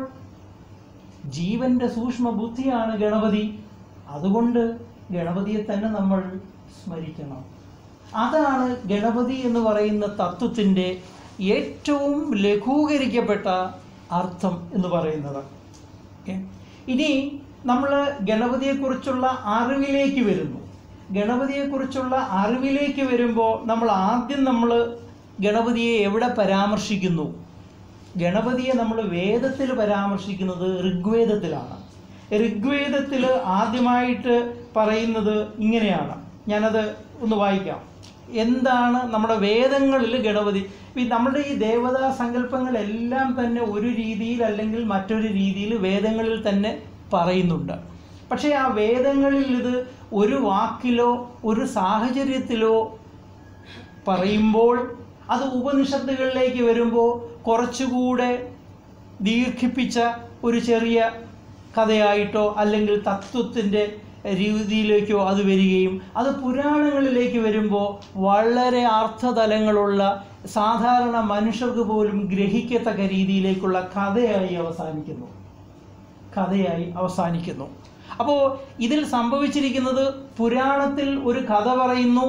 ജീവന്റെ സൂക്ഷ്മ ബുദ്ധിയാണ് ഗണപതി അതുകൊണ്ട് ഗണപതിയെ തന്നെ നമ്മൾ സ്മരിക്കണം അതാണ് ഗണപതി എന്ന് പറയുന്ന തത്വത്തിൻ്റെ ഏറ്റവും ലഘൂകരിക്കപ്പെട്ട അർത്ഥം എന്ന് പറയുന്നത് ഓക്കേ? ഇനി നമ്മൾ ഗണപതിയെക്കുറിച്ചുള്ള അറിവിലേക്ക് വരുന്നു ഗണപതിയെക്കുറിച്ചുള്ള അറിവിലേക്ക് വരുമ്പോൾ നമ്മൾ ആദ്യം നമ്മൾ ഗണപതിയെ എവിടെ പരാമർശിക്കുന്നു ഗണപതിയെ നമ്മൾ വേദത്തിൽ പരാമർശിക്കുന്നത് ഋഗ്വേദത്തിലാണ് ഋഗ്വേദത്തിൽ ആദ്യമായിട്ട് പറയുന്നത് ഇങ്ങനെയാണ് ഞാനത് ഒന്ന് വായിക്കാം എന്താണ് നമ്മുടെ വേദങ്ങളിൽ ഗണപതി ഈ നമ്മുടെ ഈ ദേവതാ സങ്കല്പങ്ങളെല്ലാം തന്നെ ഒരു രീതിയിൽ അല്ലെങ്കിൽ മറ്റൊരു രീതിയിൽ വേദങ്ങളിൽ തന്നെ പറയുന്നുണ്ട് പക്ഷേ ആ വേദങ്ങളിൽ ഇത് ഒരു വാക്കിലോ ഒരു സാഹചര്യത്തിലോ പറയുമ്പോൾ അത് ഉപനിഷത്തുകളിലേക്ക് വരുമ്പോൾ കുറച്ചുകൂടെ ദീർഘിപ്പിച്ച ഒരു ചെറിയ കഥയായിട്ടോ അല്ലെങ്കിൽ തത്വത്തിൻ്റെ രീതിയിലേക്കോ അത് വരികയും അത് പുരാണങ്ങളിലേക്ക് വരുമ്പോൾ വളരെ അർത്ഥതലങ്ങളുള്ള സാധാരണ മനുഷ്യർക്ക് പോലും ഗ്രഹിക്കത്തക്ക രീതിയിലേക്കുള്ള കഥയായി അവസാനിക്കുന്നു കഥയായി അവസാനിക്കുന്നു അപ്പോൾ ഇതിൽ സംഭവിച്ചിരിക്കുന്നത് പുരാണത്തിൽ ഒരു കഥ പറയുന്നു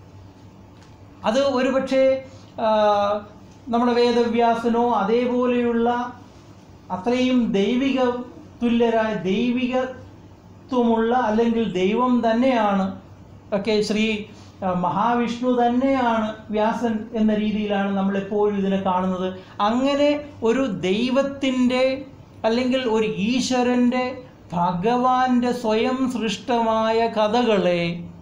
അത് ഒരുപക്ഷെ ആ, നമ്മുടെ വേദവ്യാസനോ അതേപോലെയുള്ള അത്രയും ദൈവിക തുല്യരായ ദൈവികത്വമുള്ള അല്ലെങ്കിൽ ദൈവം തന്നെയാണ് ഒക്കെ ശ്രീ ആ, മഹാവിഷ്ണു തന്നെയാണ് വ്യാസൻ എന്ന രീതിയിലാണ് നമ്മൾ എപ്പോഴും ഇതിനെ കാണുന്നത് അങ്ങനെ ഒരു ദൈവത്തിൻ്റെ അല്ലെങ്കിൽ ഒരു ഈശ്വരൻ്റെ ഭഗവാന്റെ സ്വയം സൃഷ്ടമായ കഥകളെ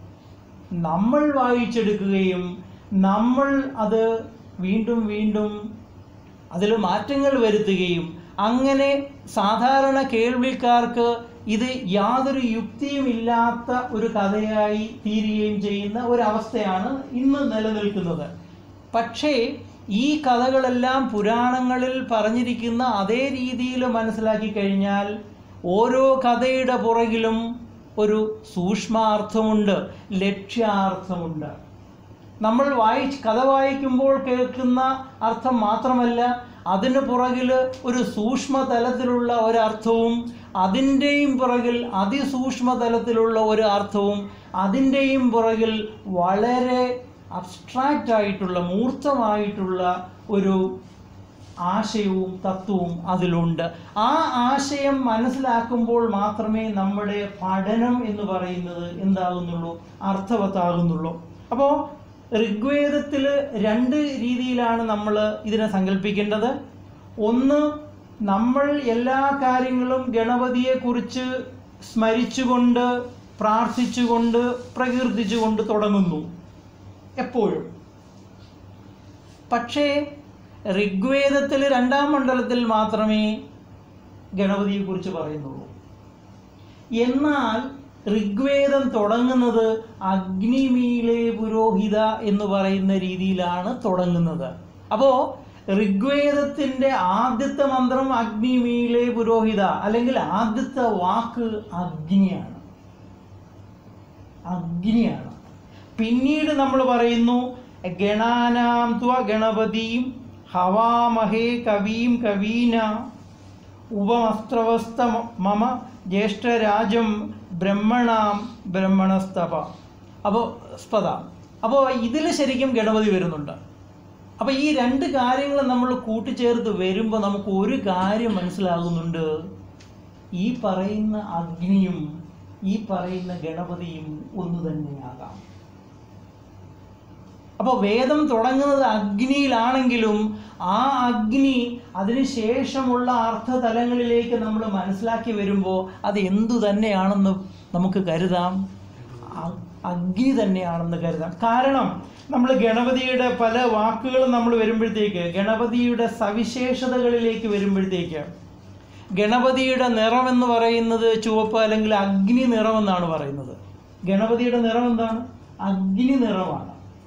നമ്മൾ വായിച്ചെടുക്കുകയും നമ്മൾ അത് വീണ്ടും വീണ്ടും അതിൽ മാറ്റങ്ങൾ വരുത്തുകയും അങ്ങനെ സാധാരണ കേൾവിക്കാർക്ക് ഇത് യാതൊരു യുക്തിയും ഇല്ലാത്ത ഒരു കഥയായി തീരുകയും ചെയ്യുന്ന ഒരവസ്ഥയാണ് ഇന്ന് നിലനിൽക്കുന്നത് പക്ഷേ ഈ കഥകളെല്ലാം പുരാണങ്ങളിൽ പറഞ്ഞിരിക്കുന്ന അതേ രീതിയിൽ മനസ്സിലാക്കി കഴിഞ്ഞാൽ ഓരോ കഥയുടെ പുറകിലും ഒരു സൂക്ഷ്മാർത്ഥമുണ്ട് ലക്ഷ്യാർത്ഥമുണ്ട് നമ്മൾ വായിച്ച് കഥ വായിക്കുമ്പോൾ കേൾക്കുന്ന അർത്ഥം മാത്രമല്ല അതിന് പുറകിൽ ഒരു സൂക്ഷ്മ തലത്തിലുള്ള ഒരർത്ഥവും അതിൻ്റെയും പുറകിൽ അതിസൂക്ഷ്മ തലത്തിലുള്ള ഒരു അർത്ഥവും അതിൻ്റെയും പുറകിൽ വളരെ അബ്സ്ട്രാക്റ്റ് ആയിട്ടുള്ള മൂർത്തമായിട്ടുള്ള ഒരു ആശയവും തത്വവും അതിലുണ്ട് ആ ആശയം മനസ്സിലാക്കുമ്പോൾ മാത്രമേ നമ്മുടെ പഠനം എന്ന് പറയുന്നത് എന്താകുന്നുള്ളൂ അർത്ഥവത്താകുന്നുള്ളൂ അപ്പോൾ ഋഗ്വേദത്തിൽ രണ്ട് രീതിയിലാണ് നമ്മൾ ഇതിനെ സങ്കല്പിക്കേണ്ടത് ഒന്ന് നമ്മൾ എല്ലാ കാര്യങ്ങളും ഗണപതിയെക്കുറിച്ച് സ്മരിച്ചുകൊണ്ട് പ്രാർത്ഥിച്ചുകൊണ്ട് പ്രകീർത്തിച്ചുകൊണ്ട് തുടങ്ങുന്നു എപ്പോഴും പക്ഷേ ഋഗ്വേദത്തിൽ രണ്ടാം മണ്ഡലത്തിൽ മാത്രമേ ഗണപതിയെക്കുറിച്ച് പറയുന്നുള്ളൂ എന്നാൽ ഋഗ്വേദം തുടങ്ങുന്നത് അഗ്നിമീലെ പുരോഹിത എന്ന് പറയുന്ന രീതിയിലാണ് തുടങ്ങുന്നത് അപ്പോൾ ഋഗ്വേദത്തിൻ്റെ ആദ്യത്തെ മന്ത്രം അഗ്നിമീലെ പുരോഹിത അല്ലെങ്കിൽ ആദ്യത്തെ വാക്ക് അഗ്നിയാണ് അഗ്നിയാണ് പിന്നീട് നമ്മൾ പറയുന്നു ഗണാനാം ത്വ ഗണപതിയും ഹവാമഹേ കവീം കവീന ഉപമസ്ത്രവസ്ത മമ ജ്യേഷ്ഠരാജം ബ്രഹ്മണാം ബ്രഹ്മണസ്തപ അപ്പോൾ സ്പത അപ്പോൾ ഇതിൽ ശരിക്കും ഗണപതി വരുന്നുണ്ട് അപ്പോൾ ഈ രണ്ട് കാര്യങ്ങൾ നമ്മൾ കൂട്ടിച്ചേർത്ത് വരുമ്പോൾ നമുക്ക് ഒരു കാര്യം മനസ്സിലാകുന്നുണ്ട് ഈ പറയുന്ന അഗ്നിയും ഈ പറയുന്ന ഗണപതിയും ഒന്ന് തന്നെയാകാം അപ്പോൾ വേദം തുടങ്ങുന്നത് അഗ്നിയിലാണെങ്കിലും ആ അഗ്നി അതിനുശേഷമുള്ള അർത്ഥതലങ്ങളിലേക്ക് നമ്മൾ മനസ്സിലാക്കി വരുമ്പോൾ അത് എന്തു തന്നെയാണെന്ന് നമുക്ക് കരുതാം അ- അഗ്നി തന്നെയാണെന്ന് കരുതാം കാരണം നമ്മൾ ഗണപതിയുടെ പല വാക്കുകളും നമ്മൾ വരുമ്പോഴത്തേക്ക് ഗണപതിയുടെ സവിശേഷതകളിലേക്ക് വരുമ്പോഴത്തേക്ക് ഗണപതിയുടെ നിറം എന്ന് പറയുന്നത് ചുവപ്പ് അല്ലെങ്കിൽ അഗ്നി നിറം എന്നാണ് പറയുന്നത് ഗണപതിയുടെ നിറം എന്താണ് അഗ്നി നിറമാണ്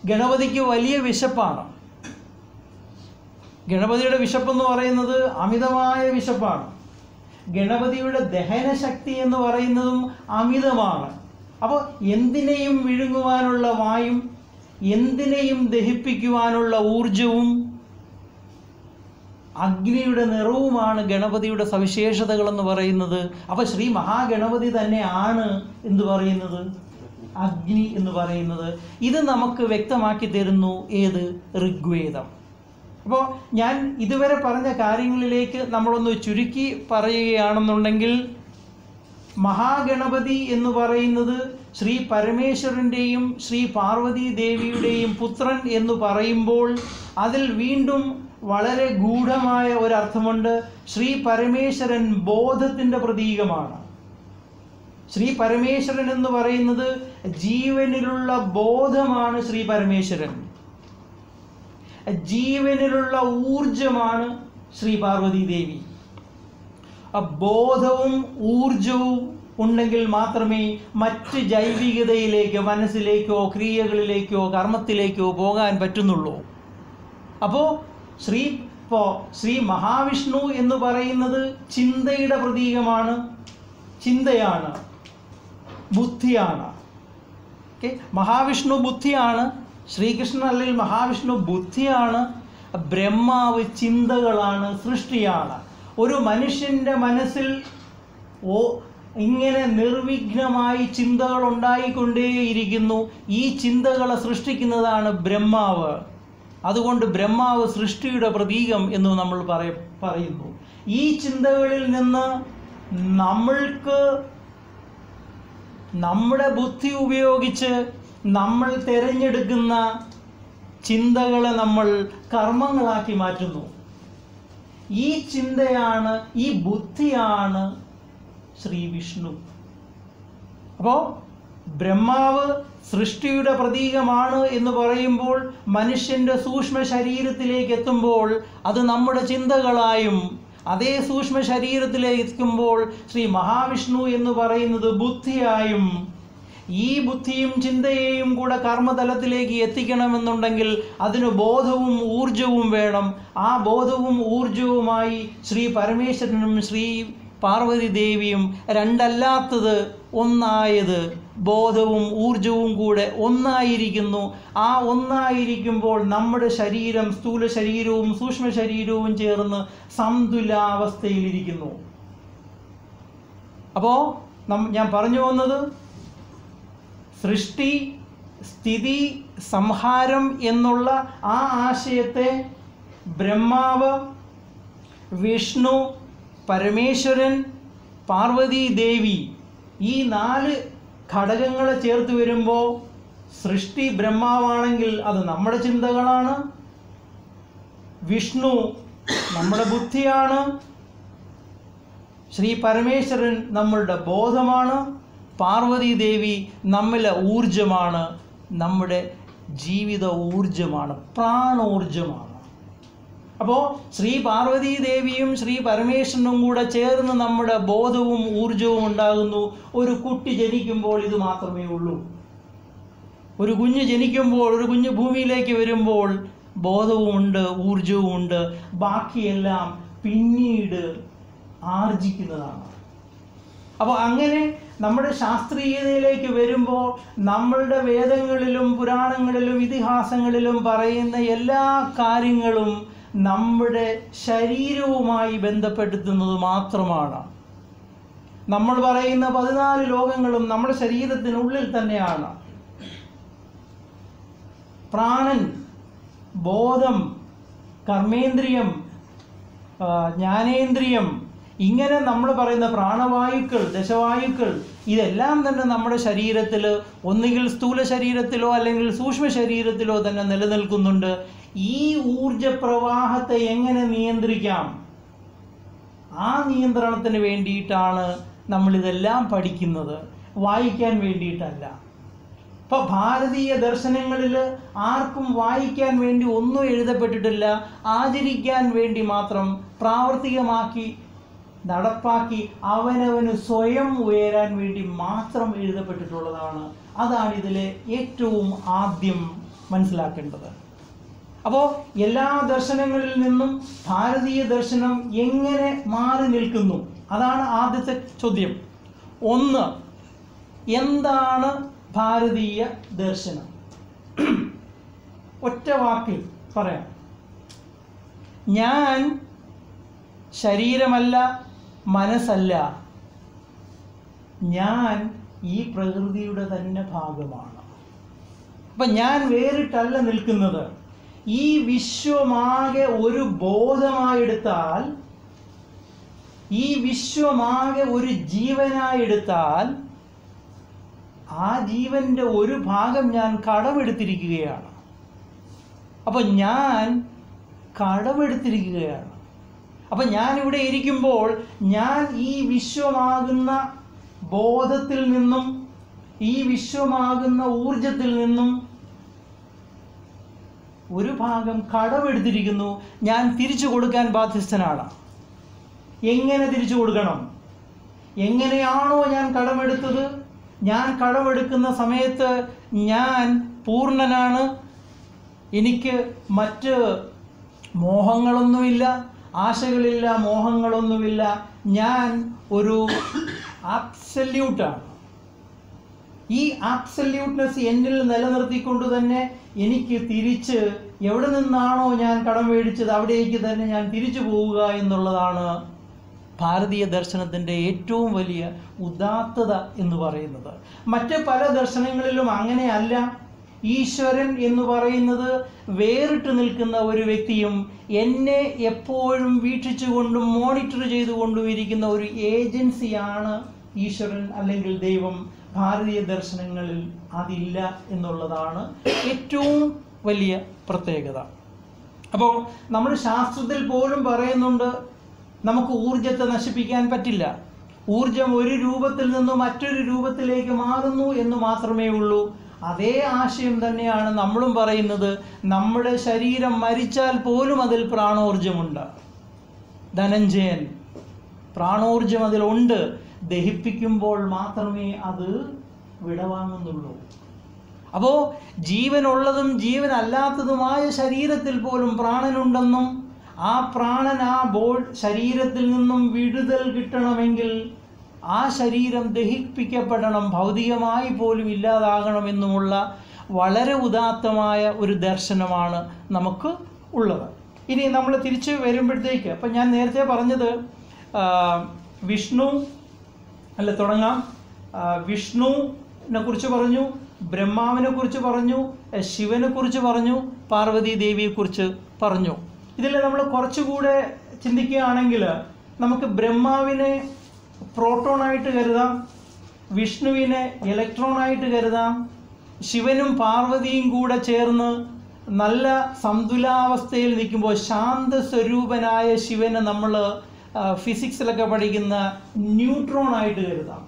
ഗണപതിക്ക് വലിയ വിശപ്പാണ് ഗണപതിയുടെ വിശപ്പെന്ന് പറയുന്നത് അമിതമായ വിശപ്പാണ് ഗണപതിയുടെ ദഹനശക്തി എന്ന് പറയുന്നതും അമിതമാണ് അപ്പോൾ എന്തിനേയും വിഴുങ്ങുവാനുള്ള വായും എന്തിനേയും ദഹിപ്പിക്കുവാനുള്ള ഊർജവും അഗ്നിയുടെ നിറവുമാണ് ഗണപതിയുടെ സവിശേഷതകൾ എന്ന് പറയുന്നത് അപ്പോൾ ശ്രീ മഹാഗണപതി തന്നെയാണ് എന്ത് പറയുന്നത് അഗ്നി എന്ന് പറയുന്നത് ഇത് നമുക്ക് വ്യക്തമാക്കി തരുന്നു ഏത് ഋഗ്വേദം അപ്പോൾ ഞാൻ ഇതുവരെ പറഞ്ഞ കാര്യങ്ങളിലേക്ക് നമ്മളൊന്ന് ചുരുക്കി പറയുകയാണെന്നുണ്ടെങ്കിൽ മഹാഗണപതി എന്ന് പറയുന്നത് ശ്രീ പരമേശ്വരൻ്റെയും ശ്രീ പാർവതി ദേവിയുടെയും പുത്രൻ എന്ന് പറയുമ്പോൾ അതിൽ വീണ്ടും വളരെ ഗൂഢമായ ഒരർത്ഥമുണ്ട് ശ്രീ പരമേശ്വരൻ ബോധത്തിൻ്റെ പ്രതീകമാണ് ശ്രീ പരമേശ്വരൻ എന്ന് പറയുന്നത് ജീവനിലുള്ള ബോധമാണ് ശ്രീ പരമേശ്വരൻ ജീവനിലുള്ള ഊർജമാണ് ശ്രീ പാർവതി ദേവി ആ ബോധവും ഊർജവും ഉണ്ടെങ്കിൽ മാത്രമേ മറ്റ് ജൈവികതയിലേക്ക് മനസ്സിലേക്കോ ക്രിയകളിലേക്കോ കർമ്മത്തിലേക്കോ പോകാൻ പറ്റുന്നുള്ളൂ അപ്പോൾ ശ്രീ ഇപ്പോൾ ശ്രീ മഹാവിഷ്ണു എന്ന് പറയുന്നത് ചിന്തയുടെ പ്രതീകമാണ് ചിന്തയാണ് ബുദ്ധിയാണ് ഓക്കെ മഹാവിഷ്ണു ബുദ്ധിയാണ് ശ്രീകൃഷ്ണൻ അല്ലെങ്കിൽ മഹാവിഷ്ണു ബുദ്ധിയാണ് ബ്രഹ്മാവ് ചിന്തകളാണ് സൃഷ്ടിയാണ് ഒരു മനുഷ്യൻ്റെ മനസ്സിൽ ഓ ഇങ്ങനെ നിർവിഘ്നമായി ചിന്തകൾ ഉണ്ടായിക്കൊണ്ടേയിരിക്കുന്നു ഈ ചിന്തകളെ സൃഷ്ടിക്കുന്നതാണ് ബ്രഹ്മാവ് അതുകൊണ്ട് ബ്രഹ്മാവ് സൃഷ്ടിയുടെ പ്രതീകം എന്ന് നമ്മൾ പറയ പറയുന്നു ഈ ചിന്തകളിൽ നിന്ന് നമ്മൾക്ക് നമ്മുടെ ബുദ്ധി ഉപയോഗിച്ച് നമ്മൾ തിരഞ്ഞെടുക്കുന്ന ചിന്തകളെ നമ്മൾ കർമ്മങ്ങളാക്കി മാറ്റുന്നു ഈ ചിന്തയാണ് ഈ ബുദ്ധിയാണ് ശ്രീ വിഷ്ണു അപ്പോൾ ബ്രഹ്മാവ് സൃഷ്ടിയുടെ പ്രതീകമാണ് എന്ന് പറയുമ്പോൾ മനുഷ്യൻ്റെ സൂക്ഷ്മ ശരീരത്തിലേക്ക് എത്തുമ്പോൾ അത് നമ്മുടെ ചിന്തകളായും അതേ സൂക്ഷ്മ ശരീരത്തിലേക്ക് എത്തുമ്പോൾ ശ്രീ മഹാവിഷ്ണു എന്ന് പറയുന്നത് ബുദ്ധിയായും ഈ ബുദ്ധിയും ചിന്തയെയും കൂടെ കർമ്മതലത്തിലേക്ക് എത്തിക്കണമെന്നുണ്ടെങ്കിൽ അതിന് ബോധവും ഊർജവും വേണം ആ ബോധവും ഊർജവുമായി ശ്രീ പരമേശ്വരനും ശ്രീ പാർവതി ദേവിയും രണ്ടല്ലാത്തത് ഒന്നായത് ബോധവും ഊർജവും കൂടെ ഒന്നായിരിക്കുന്നു ആ ഒന്നായിരിക്കുമ്പോൾ നമ്മുടെ ശരീരം സ്ഥൂല ശരീരവും സൂക്ഷ്മ ശരീരവും ചേർന്ന് സന്തുലാവസ്ഥയിലിരിക്കുന്നു അപ്പോൾ ഞാൻ പറഞ്ഞു വന്നത് സൃഷ്ടി സ്ഥിതി സംഹാരം എന്നുള്ള ആ ആശയത്തെ ബ്രഹ്മാവ് വിഷ്ണു പരമേശ്വരൻ പാർവതി ദേവി ഈ നാല് ഘടകങ്ങളെ ചേർത്ത് വരുമ്പോൾ സൃഷ്ടി ബ്രഹ്മാവാണെങ്കിൽ അത് നമ്മുടെ ചിന്തകളാണ് വിഷ്ണു നമ്മുടെ ബുദ്ധിയാണ് ശ്രീ പരമേശ്വരൻ നമ്മളുടെ ബോധമാണ് പാർവതി ദേവി നമ്മിലെ ഊർജമാണ് നമ്മുടെ ജീവിത ഊർജമാണ് പ്രാണോർജമാണ് അപ്പോൾ ശ്രീ പാർവതി ദേവിയും ശ്രീ പരമേശ്വരനും കൂടെ ചേർന്ന് നമ്മുടെ ബോധവും ഊർജവും ഉണ്ടാകുന്നു ഒരു കുട്ടി ജനിക്കുമ്പോൾ ഇത് മാത്രമേ ഉള്ളൂ ഒരു കുഞ്ഞ് ജനിക്കുമ്പോൾ ഒരു കുഞ്ഞ് ഭൂമിയിലേക്ക് വരുമ്പോൾ ബോധവുമുണ്ട് ഊർജവുമുണ്ട് ബാക്കിയെല്ലാം പിന്നീട് ആർജിക്കുന്നതാണ് അപ്പോൾ അങ്ങനെ നമ്മുടെ ശാസ്ത്രീയതയിലേക്ക് വരുമ്പോൾ നമ്മളുടെ വേദങ്ങളിലും പുരാണങ്ങളിലും ഇതിഹാസങ്ങളിലും പറയുന്ന എല്ലാ കാര്യങ്ങളും നമ്മുടെ ശരീരവുമായി ബന്ധപ്പെടുത്തുന്നത് മാത്രമാണ് നമ്മൾ പറയുന്ന പതിനാല് ലോകങ്ങളും നമ്മുടെ ശരീരത്തിനുള്ളിൽ തന്നെയാണ് പ്രാണൻ ബോധം കർമ്മേന്ദ്രിയം ആ, ജ്ഞാനേന്ദ്രിയം ഇങ്ങനെ നമ്മൾ പറയുന്ന പ്രാണവായുക്കൾ ദശവായുക്കൾ ഇതെല്ലാം തന്നെ നമ്മുടെ ശരീരത്തിൽ ഒന്നുകിൽ സ്ഥൂല ശരീരത്തിലോ അല്ലെങ്കിൽ സൂക്ഷ്മ ശരീരത്തിലോ തന്നെ നിലനിൽക്കുന്നുണ്ട് ഈ ഊർജപ്രവാഹത്തെ എങ്ങനെ നിയന്ത്രിക്കാം ആ നിയന്ത്രണത്തിന് വേണ്ടിയിട്ടാണ് നമ്മളിതെല്ലാം പഠിക്കുന്നത് വായിക്കാൻ വേണ്ടിയിട്ടല്ല ഇപ്പൊ ഭാരതീയ ദർശനങ്ങളിൽ ആർക്കും വായിക്കാൻ വേണ്ടി ഒന്നും എഴുതപ്പെട്ടിട്ടില്ല ആചരിക്കാൻ വേണ്ടി മാത്രം പ്രാവർത്തികമാക്കി നടപ്പാക്കി അവനവന് സ്വയം ഉയരാൻ വേണ്ടി മാത്രം എഴുതപ്പെട്ടിട്ടുള്ളതാണ് അതാണ് ഇതിലെ ഏറ്റവും ആദ്യം മനസ്സിലാക്കേണ്ടത് അപ്പോൾ എല്ലാ ദർശനങ്ങളിൽ നിന്നും ഭാരതീയ ദർശനം എങ്ങനെ മാറി നിൽക്കുന്നു അതാണ് ആദ്യത്തെ ചോദ്യം ഒന്ന് എന്താണ് ഭാരതീയ ദർശനം ഒറ്റ വാക്കിൽ പറയാം ഞാൻ ശരീരമല്ല മനസ്സല്ല ഞാൻ ഈ പ്രകൃതിയുടെ തന്നെ ഭാഗമാണ് അപ്പം ഞാൻ വേറിട്ടല്ല നിൽക്കുന്നത് ഈ വിശ്വമാകെ ഒരു ബോധമായെടുത്താൽ ഈ വിശ്വമാകെ ഒരു ജീവനായെടുത്താൽ ആ ജീവന്റെ ഒരു ഭാഗം ഞാൻ കടമെടുത്തിരിക്കുകയാണ് അപ്പം ഞാൻ കടമെടുത്തിരിക്കുകയാണ് അപ്പം ഞാൻ ഇവിടെ ഇരിക്കുമ്പോൾ ഞാൻ ഈ വിശ്വമാകുന്ന ബോധത്തിൽ നിന്നും ഈ വിശ്വമാകുന്ന ഊർജത്തിൽ നിന്നും ഒരു ഭാഗം കടമെടുത്തിരിക്കുന്നു ഞാൻ തിരിച്ചു കൊടുക്കാൻ ബാധ്യസ്ഥനാണ് എങ്ങനെ തിരിച്ചു കൊടുക്കണം എങ്ങനെയാണോ ഞാൻ കടമെടുത്തത് ഞാൻ കടമെടുക്കുന്ന സമയത്ത് ഞാൻ പൂർണ്ണനാണ് എനിക്ക് മറ്റ് മോഹങ്ങളൊന്നുമില്ല ആശകളില്ല മോഹങ്ങളൊന്നുമില്ല ഞാൻ ഒരു ആബ്സല്യൂട്ടാണ് ഈ ആബ്സല്യൂട്ട്നെസ് എന്നിൽ നിലനിർത്തിക്കൊണ്ട് തന്നെ എനിക്ക് തിരിച്ച് എവിടെ നിന്നാണോ ഞാൻ കടം മേടിച്ചത് അവിടേക്ക് തന്നെ ഞാൻ തിരിച്ചു പോവുക എന്നുള്ളതാണ് ഭാരതീയ ദർശനത്തിൻ്റെ ഏറ്റവും വലിയ ഉദാത്തത എന്ന് പറയുന്നത് മറ്റ് പല ദർശനങ്ങളിലും അങ്ങനെയല്ല ഈശ്വരൻ എന്ന് പറയുന്നത് വേറിട്ട് നിൽക്കുന്ന ഒരു വ്യക്തിയും എന്നെ എപ്പോഴും വീക്ഷിച്ചുകൊണ്ടും മോണിറ്റർ ചെയ്തുകൊണ്ടും ഇരിക്കുന്ന ഒരു ഏജൻസിയാണ് ഈശ്വരൻ അല്ലെങ്കിൽ ദൈവം ഭാരതീയ ദർശനങ്ങളിൽ അതില്ല എന്നുള്ളതാണ് ഏറ്റവും വലിയ പ്രത്യേകത അപ്പോൾ നമ്മൾ ശാസ്ത്രത്തിൽ പോലും പറയുന്നുണ്ട് നമുക്ക് ഊർജത്തെ നശിപ്പിക്കാൻ പറ്റില്ല ഊർജം ഒരു രൂപത്തിൽ നിന്ന് മറ്റൊരു രൂപത്തിലേക്ക് മാറുന്നു എന്ന് മാത്രമേ ഉള്ളൂ അതേ ആശയം തന്നെയാണ് നമ്മളും പറയുന്നത് നമ്മുടെ ശരീരം മരിച്ചാൽ പോലും അതിൽ പ്രാണോർജമുണ്ട് ധനഞ്ജയൻ പ്രാണോർജം അതിലുണ്ട് ദഹിപ്പിക്കുമ്പോൾ മാത്രമേ അത് വിടവാങ്ങുന്നുള്ളൂ അപ്പോൾ ജീവനുള്ളതും ജീവനല്ലാത്തതുമായ ശരീരത്തിൽ പോലും പ്രാണനുണ്ടെന്നും ആ പ്രാണൻ ആ ബോൾ ശരീരത്തിൽ നിന്നും വിടുതൽ കിട്ടണമെങ്കിൽ ആ ശരീരം ദഹിപ്പിക്കപ്പെടണം ഭൗതികമായി പോലും ഇല്ലാതാകണമെന്നുമുള്ള വളരെ ഉദാത്തമായ ഒരു ദർശനമാണ് നമുക്ക് ഉള്ളത് ഇനി നമ്മൾ തിരിച്ച് വരുമ്പോഴത്തേക്ക് അപ്പം ഞാൻ നേരത്തെ പറഞ്ഞത് ആ, വിഷ്ണു അല്ല തുടങ്ങാം ആ, വിഷ്ണുവിനെ കുറിച്ച് പറഞ്ഞു ബ്രഹ്മാവിനെ കുറിച്ച് പറഞ്ഞു എ, ശിവനെ കുറിച്ച് പറഞ്ഞു പാർവതി ദേവിയെക്കുറിച്ച് പറഞ്ഞു ഇതിൽ നമ്മൾ കുറച്ചുകൂടെ ചിന്തിക്കുകയാണെങ്കിൽ നമുക്ക് ബ്രഹ്മാവിനെ പ്രോട്ടോണായിട്ട് കരുതാം വിഷ്ണുവിനെ ഇലക്ട്രോണായിട്ട് കരുതാം ശിവനും പാർവതിയും കൂടെ ചേർന്ന് നല്ല സന്തുലാവസ്ഥയിൽ നിൽക്കുമ്പോൾ ശാന്ത സ്വരൂപനായ ശിവനെ നമ്മൾ ഫിസിക്സിലൊക്കെ പഠിക്കുന്ന ന്യൂട്രോൺ ആയിട്ട് കരുതാം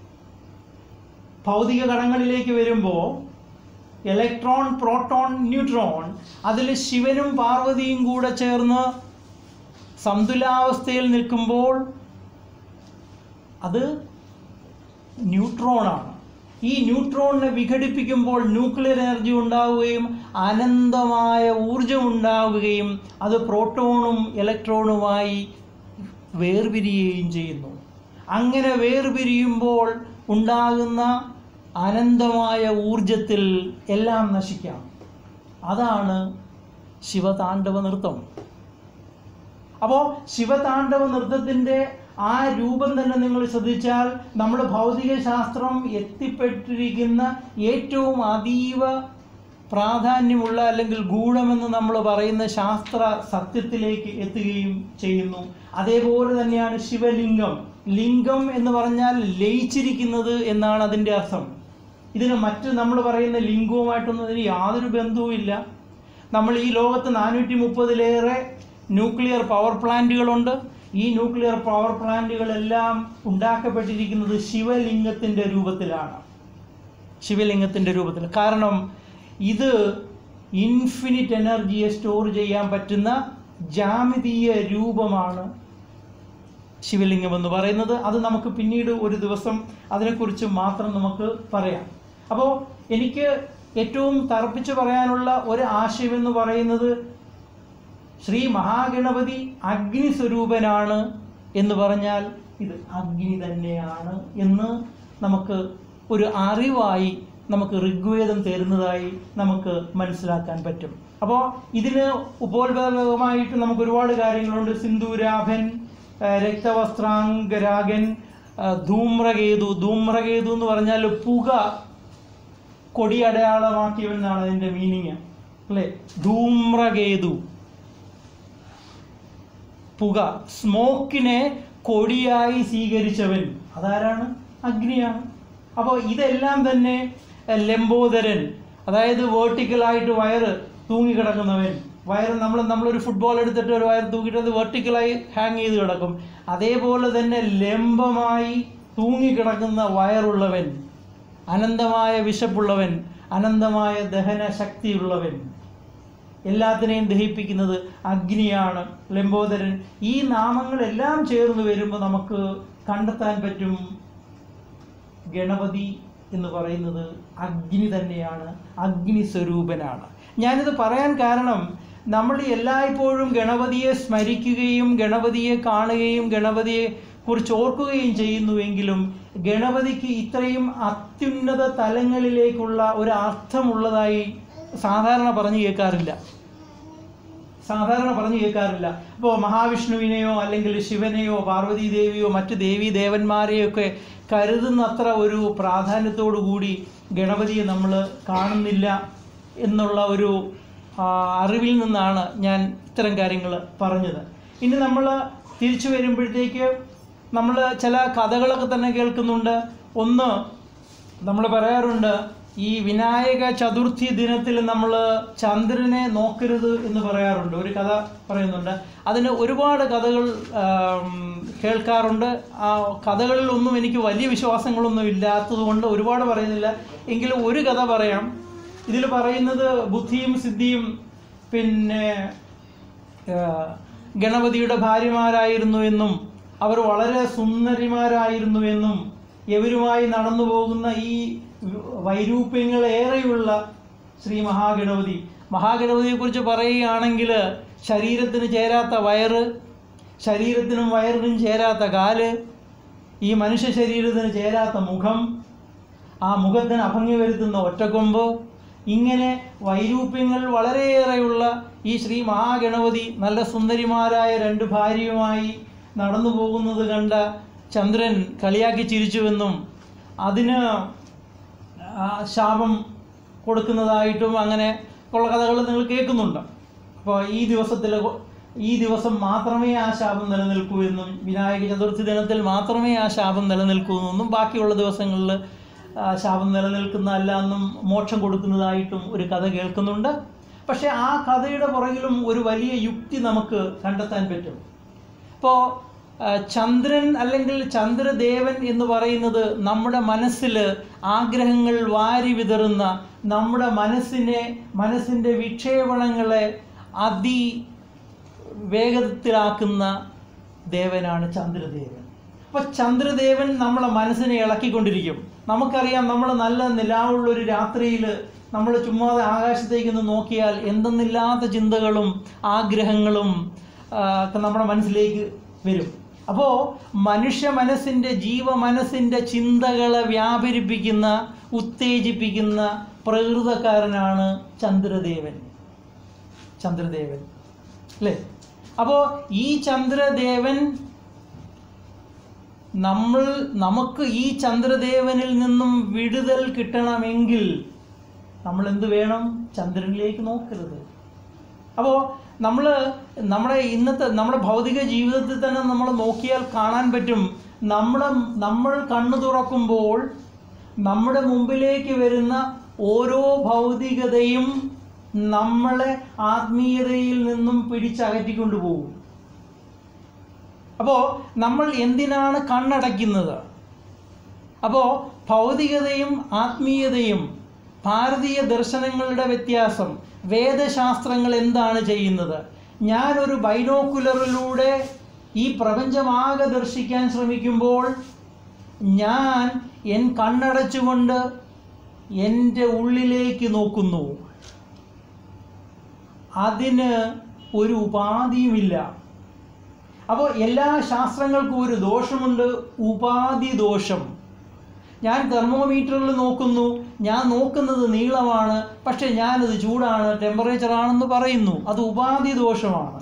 ഭൗതിക കണങ്ങളിലേക്ക് വരുമ്പോൾ ഇലക്ട്രോൺ പ്രോട്ടോൺ ന്യൂട്രോൺ അതിൽ ശിവനും പാർവതിയും കൂടെ ചേർന്ന് സന്തുലാവസ്ഥയിൽ നിൽക്കുമ്പോൾ അത് ന്യൂട്രോണാണ് ഈ ന്യൂട്രോണിനെ വിഘടിപ്പിക്കുമ്പോൾ ന്യൂക്ലിയർ എനർജി ഉണ്ടാവുകയും അനന്തമായ ഊർജം ഉണ്ടാവുകയും അത് പ്രോട്ടോണും ഇലക്ട്രോണുമായി വേർപിരിയുകയും ചെയ്യുന്നു അങ്ങനെ വേർപിരിയുമ്പോൾ ഉണ്ടാകുന്ന അനന്തമായ ഊർജത്തിൽ എല്ലാം നശിക്കാം അതാണ് ശിവതാണ്ഡവ നൃത്തം അപ്പോൾ ശിവതാണ്ഡവ നൃത്തത്തിൻ്റെ ആ രൂപം തന്നെ നിങ്ങൾ ശ്രദ്ധിച്ചാൽ നമ്മൾ ഭൗതിക ശാസ്ത്രം എത്തിപ്പെട്ടിരിക്കുന്ന ഏറ്റവും അതീവ പ്രാധാന്യമുള്ള അല്ലെങ്കിൽ ഗൂഢമെന്ന് നമ്മൾ പറയുന്ന ശാസ്ത്ര സത്യത്തിലേക്ക് എത്തുകയും ചെയ്യുന്നു അതേപോലെ തന്നെയാണ് ശിവലിംഗം ലിംഗം എന്ന് പറഞ്ഞാൽ ലയിച്ചിരിക്കുന്നത് എന്നാണ് അതിൻ്റെ അർത്ഥം ഇതിന് മറ്റ് നമ്മൾ പറയുന്ന ലിംഗവുമായിട്ടൊന്നും ഇതിന് യാതൊരു ബന്ധവുമില്ല നമ്മൾ ഈ ലോകത്ത് നാനൂറ്റി മുപ്പതിലേറെ ന്യൂക്ലിയർ പവർ പ്ലാന്റുകളുണ്ട് ഈ ന്യൂക്ലിയർ പവർ പ്ലാന്റുകളെല്ലാം ഉണ്ടാക്കപ്പെട്ടിരിക്കുന്നത് ശിവലിംഗത്തിൻ്റെ രൂപത്തിലാണ് ശിവലിംഗത്തിൻ്റെ രൂപത്തിൽ കാരണം ഇത് ഇൻഫിനിറ്റ് എനർജിയെ സ്റ്റോർ ചെയ്യാൻ പറ്റുന്ന ജാമിതീയ രൂപമാണ് ശിവലിംഗം എന്ന് പറയുന്നത് അത് നമുക്ക് പിന്നീട് ഒരു ദിവസം അതിനെക്കുറിച്ച് മാത്രം നമുക്ക് പറയാം അപ്പോൾ എനിക്ക് ഏറ്റവും തറപ്പിച്ച് പറയാനുള്ള ഒരു ആശയം എന്ന് പറയുന്നത് ശ്രീ മഹാഗണപതി അഗ്നി സ്വരൂപനാണ് എന്ന് പറഞ്ഞാൽ ഇത് അഗ്നി തന്നെയാണ് എന്ന് നമുക്ക് ഒരു അറിവായി നമുക്ക് ഋഗ്വേദം തരുന്നതായി നമുക്ക് മനസ്സിലാക്കാൻ പറ്റും അപ്പോൾ ഇതിന് ഉപോത്ബലകമായിട്ട് നമുക്ക് ഒരുപാട് കാര്യങ്ങളുണ്ട് സിന്ദൂരാഭൻ ആ, രക്തവസ്ത്രാംഗരാഗൻ ആ, ധൂമ്രകേതു ധൂമ്രകേതു എന്ന് പറഞ്ഞാൽ പുക കൊടി അടയാളമാക്കിയവെന്നാണ് അതിൻ്റെ മീനിങ് അല്ലേ ധൂമ്രകേതു പുക സ്മോക്കിനെ കൊടിയായി സ്വീകരിച്ചവൻ അതാരാണ് അഗ്നിയാണ് അപ്പോൾ ഇതെല്ലാം തന്നെ എഹ്, ലംബോദരൻ അതായത് വേർട്ടിക്കലായിട്ട് വയറ് തൂങ്ങിക്കിടക്കുന്നവൻ വയറ് നമ്മൾ നമ്മളൊരു ഫുട്ബോൾ എടുത്തിട്ട് ഒരു വയർ തൂക്കിയിട്ട് അത് വെർട്ടിക്കലായി ഹാങ് ചെയ്ത് കിടക്കും അതേപോലെ തന്നെ ലംബമായി തൂങ്ങിക്കിടക്കുന്ന വയറുള്ളവൻ അനന്തമായ വിശപ്പുള്ളവൻ അനന്തമായ ദഹന ശക്തിയുള്ളവൻ എല്ലാത്തിനെയും ദഹിപ്പിക്കുന്നത് അഗ്നിയാണ് ലംബോദരൻ ഈ നാമങ്ങളെല്ലാം ചേർന്ന് വരുമ്പോൾ നമുക്ക് കണ്ടെത്താൻ പറ്റും ഗണപതി എന്ന് പറയുന്നത് അഗ്നി തന്നെയാണ് അഗ്നി സ്വരൂപനാണ് ഞാനിത് പറയാൻ കാരണം നമ്മൾ എല്ലായ്പ്പോഴും ഗണപതിയെ സ്മരിക്കുകയും ഗണപതിയെ കാണുകയും ഗണപതിയെ കുറിച്ച് ഓർക്കുകയും ചെയ്യുന്നുവെങ്കിലും ഗണപതിക്ക് ഇത്രയും അത്യുന്നത തലങ്ങളിലേക്കുള്ള ഒരു അർത്ഥമുള്ളതായി സാധാരണ പറഞ്ഞു കേൾക്കാറില്ല സാധാരണ പറഞ്ഞു കേൾക്കാറില്ല ഇപ്പോൾ മഹാവിഷ്ണുവിനെയോ അല്ലെങ്കിൽ ശിവനെയോ പാർവതി ദേവിയോ മറ്റ് ദേവീ ദേവന്മാരെയൊക്കെ കരുതുന്നത്ര ഒരു പ്രാധാന്യത്തോടു കൂടി ഗണപതിയെ നമ്മൾ കാണുന്നില്ല എന്നുള്ള ഒരു ആ, അറിവിൽ നിന്നാണ് ഞാൻ ഇത്തരം കാര്യങ്ങൾ പറഞ്ഞത് ഇനി നമ്മൾ തിരിച്ചു വരുമ്പോഴത്തേക്ക് നമ്മൾ ചില കഥകളൊക്കെ തന്നെ കേൾക്കുന്നുണ്ട് ഒന്ന് നമ്മൾ പറയാറുണ്ട് ഈ വിനായക ചതുർത്ഥി ദിനത്തിൽ നമ്മൾ ചന്ദ്രനെ നോക്കരുത് എന്ന് പറയാറുണ്ട് ഒരു കഥ പറയുന്നുണ്ട് അതിന് ഒരുപാട് കഥകൾ ആം, കേൾക്കാറുണ്ട് ആ കഥകളിൽ ഒന്നും എനിക്ക് വലിയ വിശ്വാസങ്ങളൊന്നും ഇല്ലാത്തത് കൊണ്ട് ഒരുപാട് പറയുന്നില്ല എങ്കിലും ഒരു കഥ പറയാം ഇതിൽ പറയുന്നത് ബുദ്ധിയും സിദ്ധിയും പിന്നെ ഏഹ്, ഗണപതിയുടെ ഭാര്യമാരായിരുന്നു എന്നും അവർ വളരെ സുന്ദരിമാരായിരുന്നു എന്നും ഇവരുമായി നടന്നു പോകുന്ന ഈ വൈരൂപ്യങ്ങളേറെയുള്ള ശ്രീ മഹാഗണപതി മഹാഗണപതിയെക്കുറിച്ച് പറയുകയാണെങ്കിൽ ശരീരത്തിന് ചേരാത്ത വയറ് ശരീരത്തിനും വയറിനും ചേരാത്ത കാല് ഈ മനുഷ്യ ശരീരത്തിന് ചേരാത്ത മുഖം ആ മുഖത്തിന് അഭംഗി വരുത്തുന്ന ഒറ്റക്കൊമ്പ് ഇങ്ങനെ വൈരൂപ്യങ്ങൾ വളരെയേറെയുള്ള ഈ ശ്രീ മഹാഗണപതി നല്ല സുന്ദരിമാരായ രണ്ട് ഭാര്യയുമായി നടന്നു പോകുന്നത് കണ്ട ചന്ദ്രൻ കളിയാക്കി ചിരിച്ചുവെന്നും അതിന് ആ ശാപം കൊടുക്കുന്നതായിട്ടും അങ്ങനെ ഉള്ള കഥകൾ നിങ്ങൾ കേൾക്കുന്നുണ്ട് അപ്പോൾ ഈ ദിവസത്തിൽ ഈ ദിവസം മാത്രമേ ആ ശാപം നിലനിൽക്കൂ എന്നും വിനായക ചതുർത്ഥി ദിനത്തിൽ മാത്രമേ ആ ശാപം നിലനിൽക്കൂ എന്നും ബാക്കിയുള്ള ദിവസങ്ങളിൽ ആ ശാപം നിലനിൽക്കുന്നതല്ല എന്നും മോക്ഷം കൊടുക്കുന്നതായിട്ടും ഒരു കഥ കേൾക്കുന്നുണ്ട് പക്ഷേ ആ കഥയുടെ പുറകിലും ഒരു വലിയ യുക്തി നമുക്ക് കണ്ടെത്താൻ പറ്റും ഇപ്പോൾ ചന്ദ്രൻ അല്ലെങ്കിൽ ചന്ദ്രദേവൻ എന്ന് പറയുന്നത് നമ്മുടെ മനസ്സിൽ ആഗ്രഹങ്ങൾ വാരി വിതറുന്ന നമ്മുടെ മനസ്സിനെ മനസ്സിൻ്റെ വിക്ഷേപണങ്ങളെ അതി വേഗത്തിലാക്കുന്ന ദേവനാണ് ചന്ദ്രദേവൻ അപ്പോൾ ചന്ദ്രദേവൻ നമ്മളെ മനസ്സിനെ ഇളക്കിക്കൊണ്ടിരിക്കും നമുക്കറിയാം നമ്മൾ നല്ല നിലാവുള്ള ഒരു രാത്രിയിൽ നമ്മൾ ചുമ്മാതെ ആകാശത്തേക്ക് ഒന്ന് നോക്കിയാൽ എന്തെന്നില്ലാത്ത ചിന്തകളും ആഗ്രഹങ്ങളും ആ, ഒക്കെ നമ്മുടെ മനസ്സിലേക്ക് വരും അപ്പോൾ മനുഷ്യ മനസ്സിൻ്റെ ജീവ മനസ്സിൻ്റെ ചിന്തകളെ വ്യാപരിപ്പിക്കുന്ന ഉത്തേജിപ്പിക്കുന്ന പ്രകൃതക്കാരനാണ് ചന്ദ്രദേവൻ ചന്ദ്രദേവൻ അല്ലേ അപ്പോൾ ഈ ചന്ദ്രദേവൻ നമ്മൾ നമുക്ക് ഈ ചന്ദ്രദേവനിൽ നിന്നും വിടുതൽ കിട്ടണമെങ്കിൽ നമ്മൾ എന്ത് വേണം ചന്ദ്രനിലേക്ക് നോക്കരുത് അപ്പോൾ നമ്മൾ നമ്മുടെ ഇന്നത്തെ നമ്മുടെ ഭൗതിക ജീവിതത്തിൽ തന്നെ നമ്മൾ നോക്കിയാൽ കാണാൻ പറ്റും നമ്മളെ നമ്മൾ കണ്ണു തുറക്കുമ്പോൾ നമ്മുടെ മുമ്പിലേക്ക് വരുന്ന ഓരോ ഭൗതികതയും നമ്മളെ ആത്മീയതയിൽ നിന്നും പിടിച്ചകറ്റിക്കൊണ്ടു പോകും അപ്പോൾ നമ്മൾ എന്തിനാണ് കണ്ണടയ്ക്കുന്നത് അപ്പോൾ ഭൗതികതയും ആത്മീയതയും ഭാരതീയ ദർശനങ്ങളുടെ വ്യത്യാസം വേദശാസ്ത്രങ്ങൾ എന്താണ് ചെയ്യുന്നത് ഞാനൊരു ബൈനോക്കുലറിലൂടെ ഈ പ്രപഞ്ചമാകെ ദർശിക്കാൻ ശ്രമിക്കുമ്പോൾ ഞാൻ എൻ കണ്ണടച്ചുകൊണ്ട് എൻ്റെ ഉള്ളിലേക്ക് നോക്കുന്നു അതിന് ഒരു ഉപാധിയുമില്ല അപ്പോൾ എല്ലാ ശാസ്ത്രങ്ങൾക്കും ഒരു ദോഷമുണ്ട് ഉപാധി ദോഷം ഞാൻ തെർമോമീറ്ററിൽ നോക്കുന്നു ഞാൻ നോക്കുന്നത് നീളമാണ് പക്ഷെ ഞാനത് ചൂടാണ് ടെമ്പറേച്ചർ ആണെന്ന് പറയുന്നു അത് ഉപാധി ദോഷമാണ്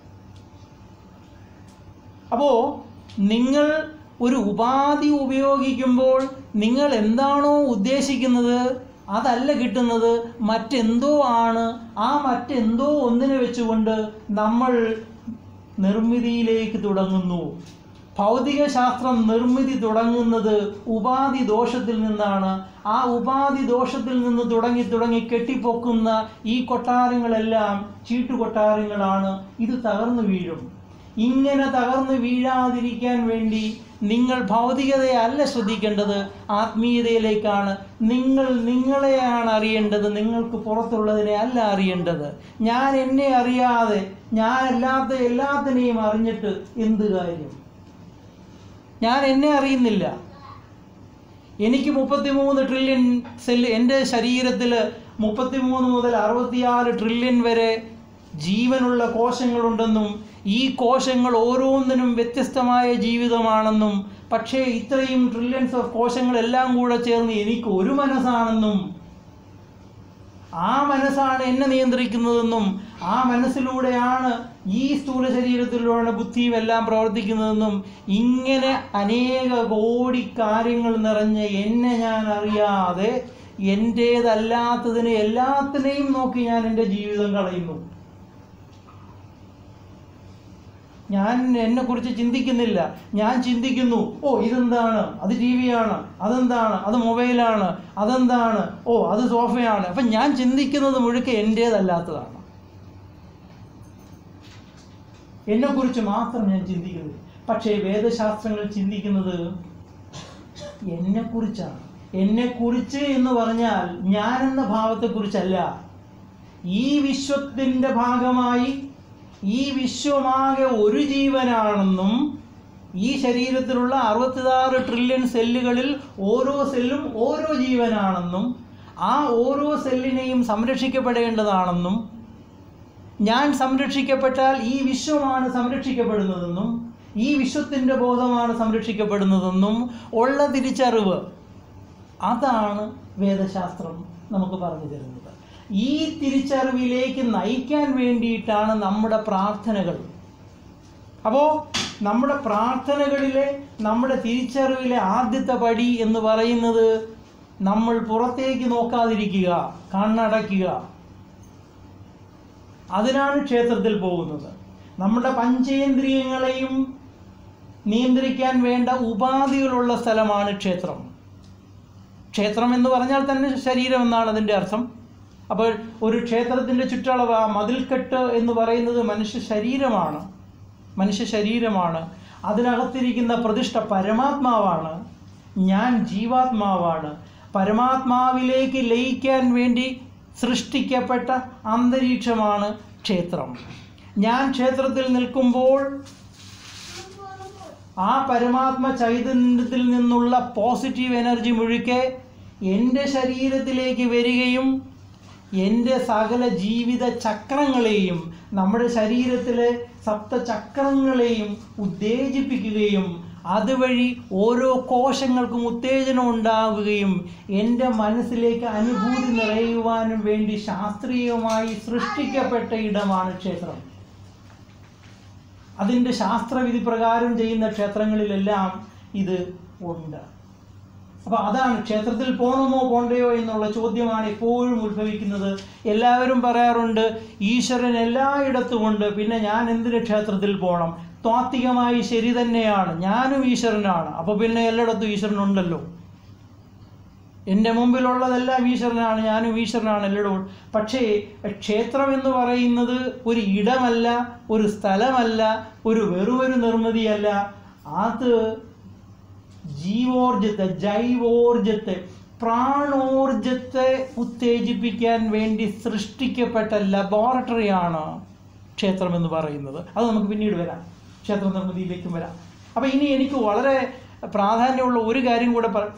അപ്പോൾ നിങ്ങൾ ഒരു ഉപാധി ഉപയോഗിക്കുമ്പോൾ നിങ്ങൾ എന്താണോ ഉദ്ദേശിക്കുന്നത് അതല്ല കിട്ടുന്നത് മറ്റെന്തോ ആണ് ആ മറ്റെന്തോ ഒന്നിനെ വെച്ചുകൊണ്ട് നമ്മൾ നിർമ്മിതിയിലേക്ക് തുടങ്ങുന്നു ഭൗതിക ശാസ്ത്രം നിർമ്മിതി തുടങ്ങുന്നത് ഉപാധി ദോഷത്തിൽ നിന്നാണ് ആ ഉപാധി ദോഷത്തിൽ നിന്ന് തുടങ്ങി തുടങ്ങി കെട്ടിപ്പൊക്കുന്ന ഈ കൊട്ടാരങ്ങളെല്ലാം ചീട്ടുകൊട്ടാരങ്ങളാണ് ഇത് തകർന്നു വീഴും ഇങ്ങനെ തകർന്നു വീഴാതിരിക്കാൻ വേണ്ടി നിങ്ങൾ ഭൗതികതയല്ല ശ്രദ്ധിക്കേണ്ടത് ആത്മീയതയിലേക്കാണ് നിങ്ങൾ നിങ്ങളെയാണ് അറിയേണ്ടത് നിങ്ങൾക്ക് പുറത്തുള്ളതിനെ അല്ല അറിയേണ്ടത് ഞാൻ എന്നെ അറിയാതെ ഞാൻ അല്ലാത്ത എല്ലാത്തിനെയും അറിഞ്ഞിട്ട് എന്ത് കാര്യം ഞാൻ എന്നെ അറിയുന്നില്ല എനിക്ക് മുപ്പത്തിമൂന്ന് ട്രില്യൺ സെല്ല് എൻ്റെ ശരീരത്തിൽ മുപ്പത്തിമൂന്ന് മുതൽ അറുപത്തിയാറ് ട്രില്യൺ വരെ ജീവനുള്ള കോശങ്ങളുണ്ടെന്നും ഈ കോശങ്ങൾ ഓരോന്നിനും വ്യത്യസ്തമായ ജീവിതമാണെന്നും പക്ഷേ ഇത്രയും ട്രില്യൺസ് ഓഫ് കോശങ്ങളെല്ലാം കൂടെ ചേർന്ന് എനിക്ക് ഒരു മനസ്സാണെന്നും ആ മനസ്സാണ് എന്നെ നിയന്ത്രിക്കുന്നതെന്നും ആ മനസ്സിലൂടെയാണ് ഈ സ്ഥൂല ശരീരത്തിലൂടെ ബുദ്ധിയും എല്ലാം പ്രവർത്തിക്കുന്നതെന്നും ഇങ്ങനെ അനേക കോടി കാര്യങ്ങൾ നിറഞ്ഞ എന്നെ ഞാൻ അറിയാതെ എൻ്റേതല്ലാത്തതിനെ എല്ലാത്തിനെയും നോക്കി ഞാൻ എൻ്റെ ജീവിതം കളയുന്നു ഞാൻ എന്നെ കുറിച്ച് ചിന്തിക്കുന്നില്ല ഞാൻ ചിന്തിക്കുന്നു ഓ ഇതെന്താണ് അത് ടി വിയാണ് അതെന്താണ് അത് മൊബൈലാണ് അതെന്താണ് ഓ അത് സോഫയാണ് അപ്പം ഞാൻ ചിന്തിക്കുന്നത് മുഴുക്കെ എൻ്റേതല്ലാത്തതാണ് എന്നെക്കുറിച്ച് മാത്രം ഞാൻ ചിന്തിക്കുന്നു പക്ഷേ വേദശാസ്ത്രങ്ങൾ ചിന്തിക്കുന്നത് എന്നെക്കുറിച്ചാണ് എന്നെക്കുറിച്ച് എന്ന് പറഞ്ഞാൽ ഞാൻ എന്ന ഭാവത്തെക്കുറിച്ചല്ല ഈ വിശ്വത്തിൻ്റെ ഭാഗമായി ഈ വിശ്വമാകെ ഒരു ജീവനാണെന്നും ഈ ശരീരത്തിലുള്ള അറുപത്തിയാറ് ട്രില്യൺ സെല്ലുകളിൽ ഓരോ സെല്ലും ഓരോ ജീവനാണെന്നും ആ ഓരോ സെല്ലിനെയും സംരക്ഷിക്കപ്പെടേണ്ടതാണെന്നും ഞാൻ സംരക്ഷിക്കപ്പെട്ടാൽ ഈ വിശ്വമാണ് സംരക്ഷിക്കപ്പെടുന്നതെന്നും ഈ വിശ്വത്തിൻ്റെ ബോധമാണ് സംരക്ഷിക്കപ്പെടുന്നതെന്നും ഉള്ള തിരിച്ചറിവ് അതാണ് വേദശാസ്ത്രം നമുക്ക് പറഞ്ഞു തരുന്നത് ഈ തിരിച്ചറിവിലേക്ക് നയിക്കാൻ വേണ്ടിയിട്ടാണ് നമ്മുടെ പ്രാർത്ഥനകൾ അപ്പോൾ നമ്മുടെ പ്രാർത്ഥനകളിലെ നമ്മുടെ തിരിച്ചറിവിലെ ആദ്യത്തെ പടി എന്ന് പറയുന്നത് നമ്മൾ പുറത്തേക്ക് നോക്കാതിരിക്കുക കണ്ണടയ്ക്കുക അതിനാണ് ക്ഷേത്രത്തിൽ പോകുന്നത് നമ്മുടെ പഞ്ചേന്ദ്രിയങ്ങളെയും നിയന്ത്രിക്കാൻ വേണ്ട ഉപാധികളുള്ള സ്ഥലമാണ് ക്ഷേത്രം ക്ഷേത്രം എന്ന് പറഞ്ഞാൽ തന്നെ ശരീരം എന്നാണ് അതിൻ്റെ അർത്ഥം അപ്പോൾ ഒരു ക്ഷേത്രത്തിൻ്റെ ചുറ്റളവ് ആ മതിൽക്കെട്ട് എന്ന് പറയുന്നത് മനുഷ്യ ശരീരമാണ് മനുഷ്യ ശരീരമാണ് അതിനകത്തിരിക്കുന്ന പ്രതിഷ്ഠ പരമാത്മാവാണ് ഞാൻ ജീവാത്മാവാണ് പരമാത്മാവിലേക്ക് ലയിക്കാൻ വേണ്ടി സൃഷ്ടിക്കപ്പെട്ട അന്തരീക്ഷമാണ് ക്ഷേത്രം ഞാൻ ക്ഷേത്രത്തിൽ നിൽക്കുമ്പോൾ ആ പരമാത്മ ചൈതന്യത്തിൽ നിന്നുള്ള പോസിറ്റീവ് എനർജി മുഴുക്കെ എൻ്റെ ശരീരത്തിലേക്ക് വരികയും എൻ്റെ സകല ജീവിത ചക്രങ്ങളെയും നമ്മുടെ ശരീരത്തിലെ സപ്തചക്രങ്ങളെയും ഉത്തേജിപ്പിക്കുകയും അതുവഴി ഓരോ കോശങ്ങൾക്കും ഉത്തേജനം ഉണ്ടാവുകയും എൻ്റെ മനസ്സിലേക്ക് അനുഭൂതി നിറയുവാനും വേണ്ടി ശാസ്ത്രീയമായി സൃഷ്ടിക്കപ്പെട്ട ഇടമാണ് ക്ഷേത്രം അതിൻ്റെ ശാസ്ത്രവിധി പ്രകാരം ചെയ്യുന്ന ക്ഷേത്രങ്ങളിലെല്ലാം ഇത് ഉണ്ട് അപ്പോൾ അതാണ് ക്ഷേത്രത്തിൽ പോകണമോ പോണ്ടയോ എന്നുള്ള ചോദ്യമാണ് എപ്പോഴും ഉത്ഭവിക്കുന്നത് എല്ലാവരും പറയാറുണ്ട് ഈശ്വരൻ എല്ലായിടത്തുമുണ്ട് പിന്നെ ഞാൻ എന്തിന് ക്ഷേത്രത്തിൽ പോകണം താത്വികമായി ശരി തന്നെയാണ് ഞാനും ഈശ്വരനാണ് അപ്പോൾ പിന്നെ എല്ലായിടത്തും ഈശ്വരനുണ്ടല്ലോ എൻ്റെ മുമ്പിലുള്ളതെല്ലാം ഈശ്വരനാണ് ഞാനും ഈശ്വരനാണ് എല്ലായിടവും പക്ഷേ ക്ഷേത്രം എന്ന് പറയുന്നത് ഒരു ഇടമല്ല ഒരു സ്ഥലമല്ല ഒരു വെറുമൊരു നിർമ്മിതിയല്ല അത് ജീവോർജത്തെ ജൈവോർജത്തെ പ്രാണോർജത്തെ ഉത്തേജിപ്പിക്കാൻ വേണ്ടി സൃഷ്ടിക്കപ്പെട്ട ലബോറട്ടറിയാണ് ക്ഷേത്രം എന്ന് പറയുന്നത് അത് നമുക്ക് പിന്നീട് വരാം ക്ഷേത്ര നിർമ്മിതിയിലേക്കും വരാം അപ്പം ഇനി എനിക്ക് വളരെ പ്രാധാന്യമുള്ള ഒരു കാര്യം കൂടെ പറ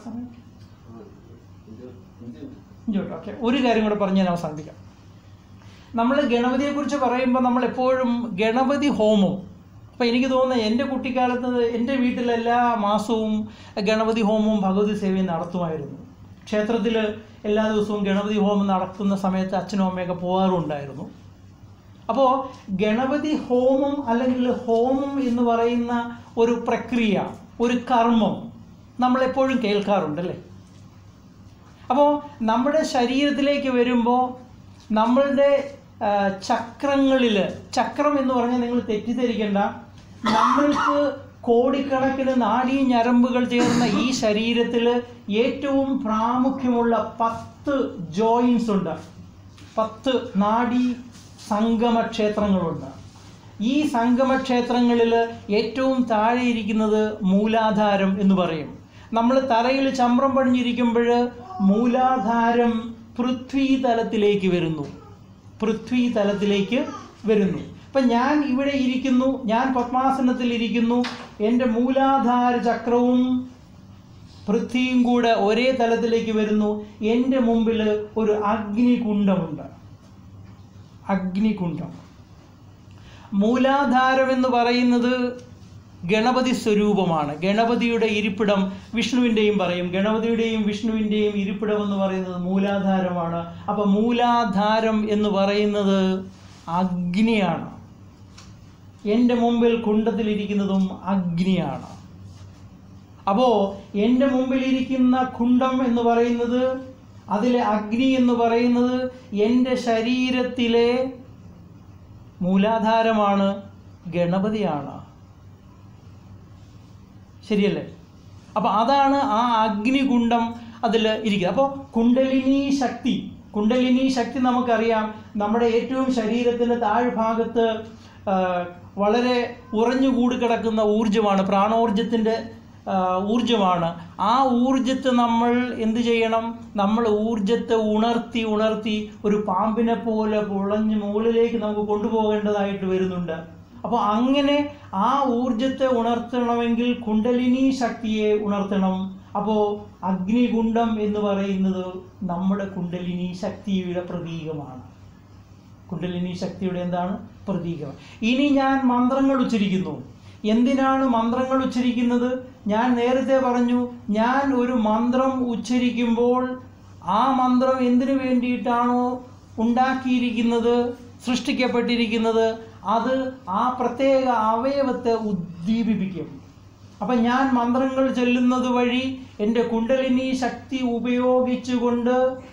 ഇങ്ങോട്ട് ഓക്കെ ഒരു കാര്യം കൂടെ പറഞ്ഞ് ഞാൻ അവസാനിപ്പിക്കാം നമ്മൾ ഗണപതിയെക്കുറിച്ച് പറയുമ്പോൾ നമ്മൾ എപ്പോഴും ഗണപതി ഹോമം അപ്പോൾ എനിക്ക് തോന്നുന്നത് എൻ്റെ കുട്ടിക്കാലത്ത് എൻ്റെ വീട്ടിൽ എല്ലാ മാസവും ഗണപതി ഹോമവും ഭഗവതി സേവയും നടത്തുമായിരുന്നു ക്ഷേത്രത്തിൽ എല്ലാ ദിവസവും ഗണപതി ഹോമം നടത്തുന്ന സമയത്ത് അച്ഛനും അമ്മയൊക്കെ പോകാറുണ്ടായിരുന്നു അപ്പോൾ ഗണപതി ഹോമം അല്ലെങ്കിൽ ഹോമം എന്ന് പറയുന്ന ഒരു പ്രക്രിയ ഒരു കർമ്മം നമ്മളെപ്പോഴും കേൾക്കാറുണ്ടല്ലേ അപ്പോൾ നമ്മുടെ ശരീരത്തിലേക്ക് വരുമ്പോൾ നമ്മളുടെ ചക്രങ്ങളിൽ ചക്രം എന്ന് പറഞ്ഞാൽ നിങ്ങൾ തെറ്റിദ്ധരിക്കേണ്ട നമ്മൾക്ക് കോടിക്കണക്കിന് നാഡീ ഞരമ്പുകൾ ചേർന്ന ഈ ശരീരത്തിൽ ഏറ്റവും പ്രാമുഖ്യമുള്ള പത്ത് ജോയിൻസ് ഉണ്ട് പത്ത് നാഡീ സംഗമ ക്ഷേത്രങ്ങളുണ്ട് ഈ സംഗമ ക്ഷേത്രങ്ങളിൽ ഏറ്റവും താഴെ ഇരിക്കുന്നത് മൂലാധാരം എന്ന് പറയും നമ്മൾ തലയിൽ ചമ്രം പണിഞ്ഞിരിക്കുമ്പോൾ മൂലാധാരം പൃഥ്വി തലത്തിലേക്ക് വരുന്നു പൃഥ്വി തലത്തിലേക്ക് വരുന്നു അപ്പം ഞാൻ ഇവിടെ ഇരിക്കുന്നു ഞാൻ പത്മാസനത്തിൽ ഇരിക്കുന്നു എൻ്റെ മൂലാധാര ചക്രവും പൃഥ്വിയും കൂടെ ഒരേ തലത്തിലേക്ക് വരുന്നു എൻ്റെ മുമ്പിൽ ഒരു അഗ്നികുണ്ഡമുണ്ട് അഗ്നികുണ്ഡം മൂലാധാരം എന്ന് പറയുന്നത് ഗണപതി സ്വരൂപമാണ് ഗണപതിയുടെ ഇരിപ്പിടം വിഷ്ണുവിൻ്റെയും പറയും ഗണപതിയുടെയും വിഷ്ണുവിൻ്റെയും ഇരിപ്പിടം എന്ന് പറയുന്നത് മൂലാധാരമാണ് അപ്പം മൂലാധാരം എന്ന് പറയുന്നത് അഗ്നിയാണ് എൻ്റെ മുമ്പിൽ കുണ്ടത്തിലിരിക്കുന്നതും അഗ്നിയാണ് അപ്പോൾ എൻ്റെ മുമ്പിലിരിക്കുന്ന കുണ്ടം എന്ന് പറയുന്നത് അതിലെ അഗ്നി എന്ന് പറയുന്നത് എൻ്റെ ശരീരത്തിലെ മൂലാധാരമാണ് ഗണപതിയാണ് ശരിയല്ലേ അപ്പോൾ അതാണ് ആ അഗ്നികുണ്ഡം അതിൽ ഇരിക്കുന്നത് അപ്പോൾ കുണ്ടലിനി ശക്തി കുണ്ടലിനി ശക്തി നമുക്കറിയാം നമ്മുടെ ഏറ്റവും ശരീരത്തിൻ്റെ താഴ്ഭാഗത്ത് ആ, വളരെ ഉറഞ്ഞുകൂടി കിടക്കുന്ന ഊർജമാണ് പ്രാണോർജത്തിൻ്റെ ആ, ഊർജമാണ് ആ ഊർജത്തെ നമ്മൾ എന്ത് ചെയ്യണം നമ്മൾ ഊർജത്തെ ഉണർത്തി ഉണർത്തി ഒരു പാമ്പിനെ പോലെ പുളഞ്ഞ് മുകളിലേക്ക് നമുക്ക് കൊണ്ടുപോകേണ്ടതായിട്ട് വരുന്നുണ്ട് അപ്പോൾ അങ്ങനെ ആ ഊർജത്തെ ഉണർത്തണമെങ്കിൽ കുണ്ടലിനി ശക്തിയെ ഉണർത്തണം അപ്പോൾ അഗ്നികുണ്ഡം എന്ന് പറയുന്നത് നമ്മുടെ കുണ്ടലിനി ശക്തിയുടെ പ്രതീകമാണ് കുണ്ടലിനി ശക്തിയുടെ എന്താണ് പ്രതീകം ഇനി ഞാൻ മന്ത്രങ്ങൾ ഉച്ചരിക്കുന്നു എന്തിനാണ് മന്ത്രങ്ങൾ ഉച്ചരിക്കുന്നത് ഞാൻ നേരത്തെ പറഞ്ഞു ഞാൻ ഒരു മന്ത്രം ഉച്ചരിക്കുമ്പോൾ ആ മന്ത്രം എന്തിനു വേണ്ടിയിട്ടാണോ ഉണ്ടാക്കിയിരിക്കുന്നത് സൃഷ്ടിക്കപ്പെട്ടിരിക്കുന്നത് അത് ആ പ്രത്യേക അവയവത്തെ ഉദ്ദീപിപ്പിക്കും അപ്പം ഞാൻ മന്ത്രങ്ങൾ ചൊല്ലുന്നത് വഴി എൻ്റെ കുണ്ടലിനി ശക്തി ഉപയോഗിച്ചുകൊണ്ട്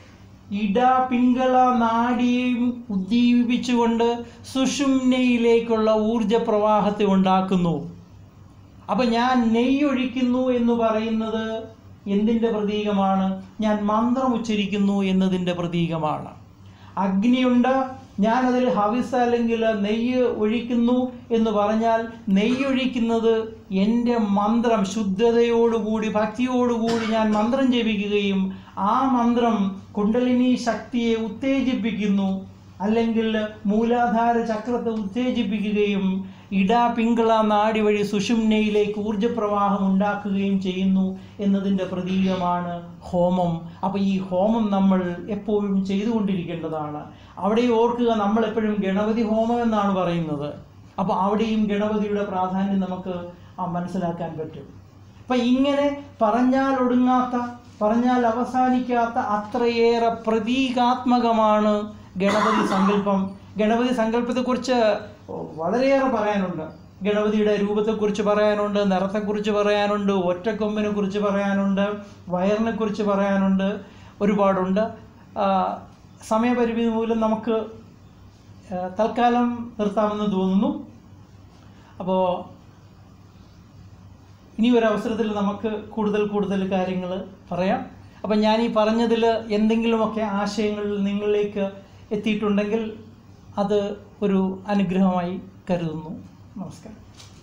ഇട പിങ്കള നാഡിയെയും ഉദ്ദീപിപ്പിച്ചുകൊണ്ട് സുഷുമ്നയിലേക്കുള്ള ഊർജ പ്രവാഹത്തെ ഉണ്ടാക്കുന്നു അപ്പം ഞാൻ നെയ്യൊഴിക്കുന്നു എന്ന് പറയുന്നത് എന്തിൻ്റെ പ്രതീകമാണ് ഞാൻ മന്ത്രം ഉച്ചരിക്കുന്നു എന്നതിൻ്റെ പ്രതീകമാണ് അഗ്നിയുണ്ട് ഞാൻ അതിൽ ഹവിസ് അല്ലെങ്കിൽ നെയ്യ് ഒഴിക്കുന്നു എന്ന് പറഞ്ഞാൽ നെയ്യൊഴിക്കുന്നത് എൻ്റെ മന്ത്രം ശുദ്ധതയോടുകൂടി ഭക്തിയോടുകൂടി ഞാൻ മന്ത്രം ജപിക്കുകയും ആ മന്ത്രം കുണ്ടലിനി ശക്തിയെ ഉത്തേജിപ്പിക്കുന്നു അല്ലെങ്കിൽ മൂലാധാര ചക്രത്തെ ഉത്തേജിപ്പിക്കുകയും ഇട പിങ്കള നാടി വഴി സുഷുമ്നയിലേക്ക് ഊർജപ്രവാഹം ഉണ്ടാക്കുകയും ചെയ്യുന്നു എന്നതിൻ്റെ പ്രതീകമാണ് ഹോമം അപ്പോൾ ഈ ഹോമം നമ്മൾ എപ്പോഴും ചെയ്തുകൊണ്ടിരിക്കേണ്ടതാണ് അവിടെ ഓർക്കുക നമ്മൾ എപ്പോഴും ഗണപതി ഹോമം എന്നാണ് പറയുന്നത് അപ്പോൾ അവിടെയും ഗണപതിയുടെ പ്രാധാന്യം നമുക്ക് ആ, മനസ്സിലാക്കാൻ പറ്റും അപ്പം ഇങ്ങനെ പറഞ്ഞാൽ ഒടുങ്ങാത്ത പറഞ്ഞാൽ അവസാനിക്കാത്ത അത്രയേറെ പ്രതീകാത്മകമാണ് ഗണപതി സങ്കല്പം ഗണപതി സങ്കല്പത്തെക്കുറിച്ച് വളരെയേറെ പറയാനുണ്ട് ഗണപതിയുടെ രൂപത്തെക്കുറിച്ച് പറയാനുണ്ട് നിറത്തെക്കുറിച്ച് പറയാനുണ്ട് ഒറ്റക്കൊമ്പിനെ കുറിച്ച് പറയാനുണ്ട് വയറിനെ കുറിച്ച് പറയാനുണ്ട് ഒരുപാടുണ്ട് ആ, സമയപരിമിതി മൂലം നമുക്ക് ആ, തൽക്കാലം നിർത്താമെന്ന് തോന്നുന്നു അപ്പോൾ ഇനി ഒരു അവസരത്തിൽ നമുക്ക് കൂടുതൽ കൂടുതൽ കാര്യങ്ങൾ പറയാം അപ്പം ഞാൻ ഈ പറഞ്ഞതിൽ എന്തെങ്കിലുമൊക്കെ ആശയങ്ങൾ നിങ്ങളിലേക്ക് എത്തിയിട്ടുണ്ടെങ്കിൽ അത് ഒരു അനുഗ്രഹമായി കരുതുന്നു നമസ്കാരം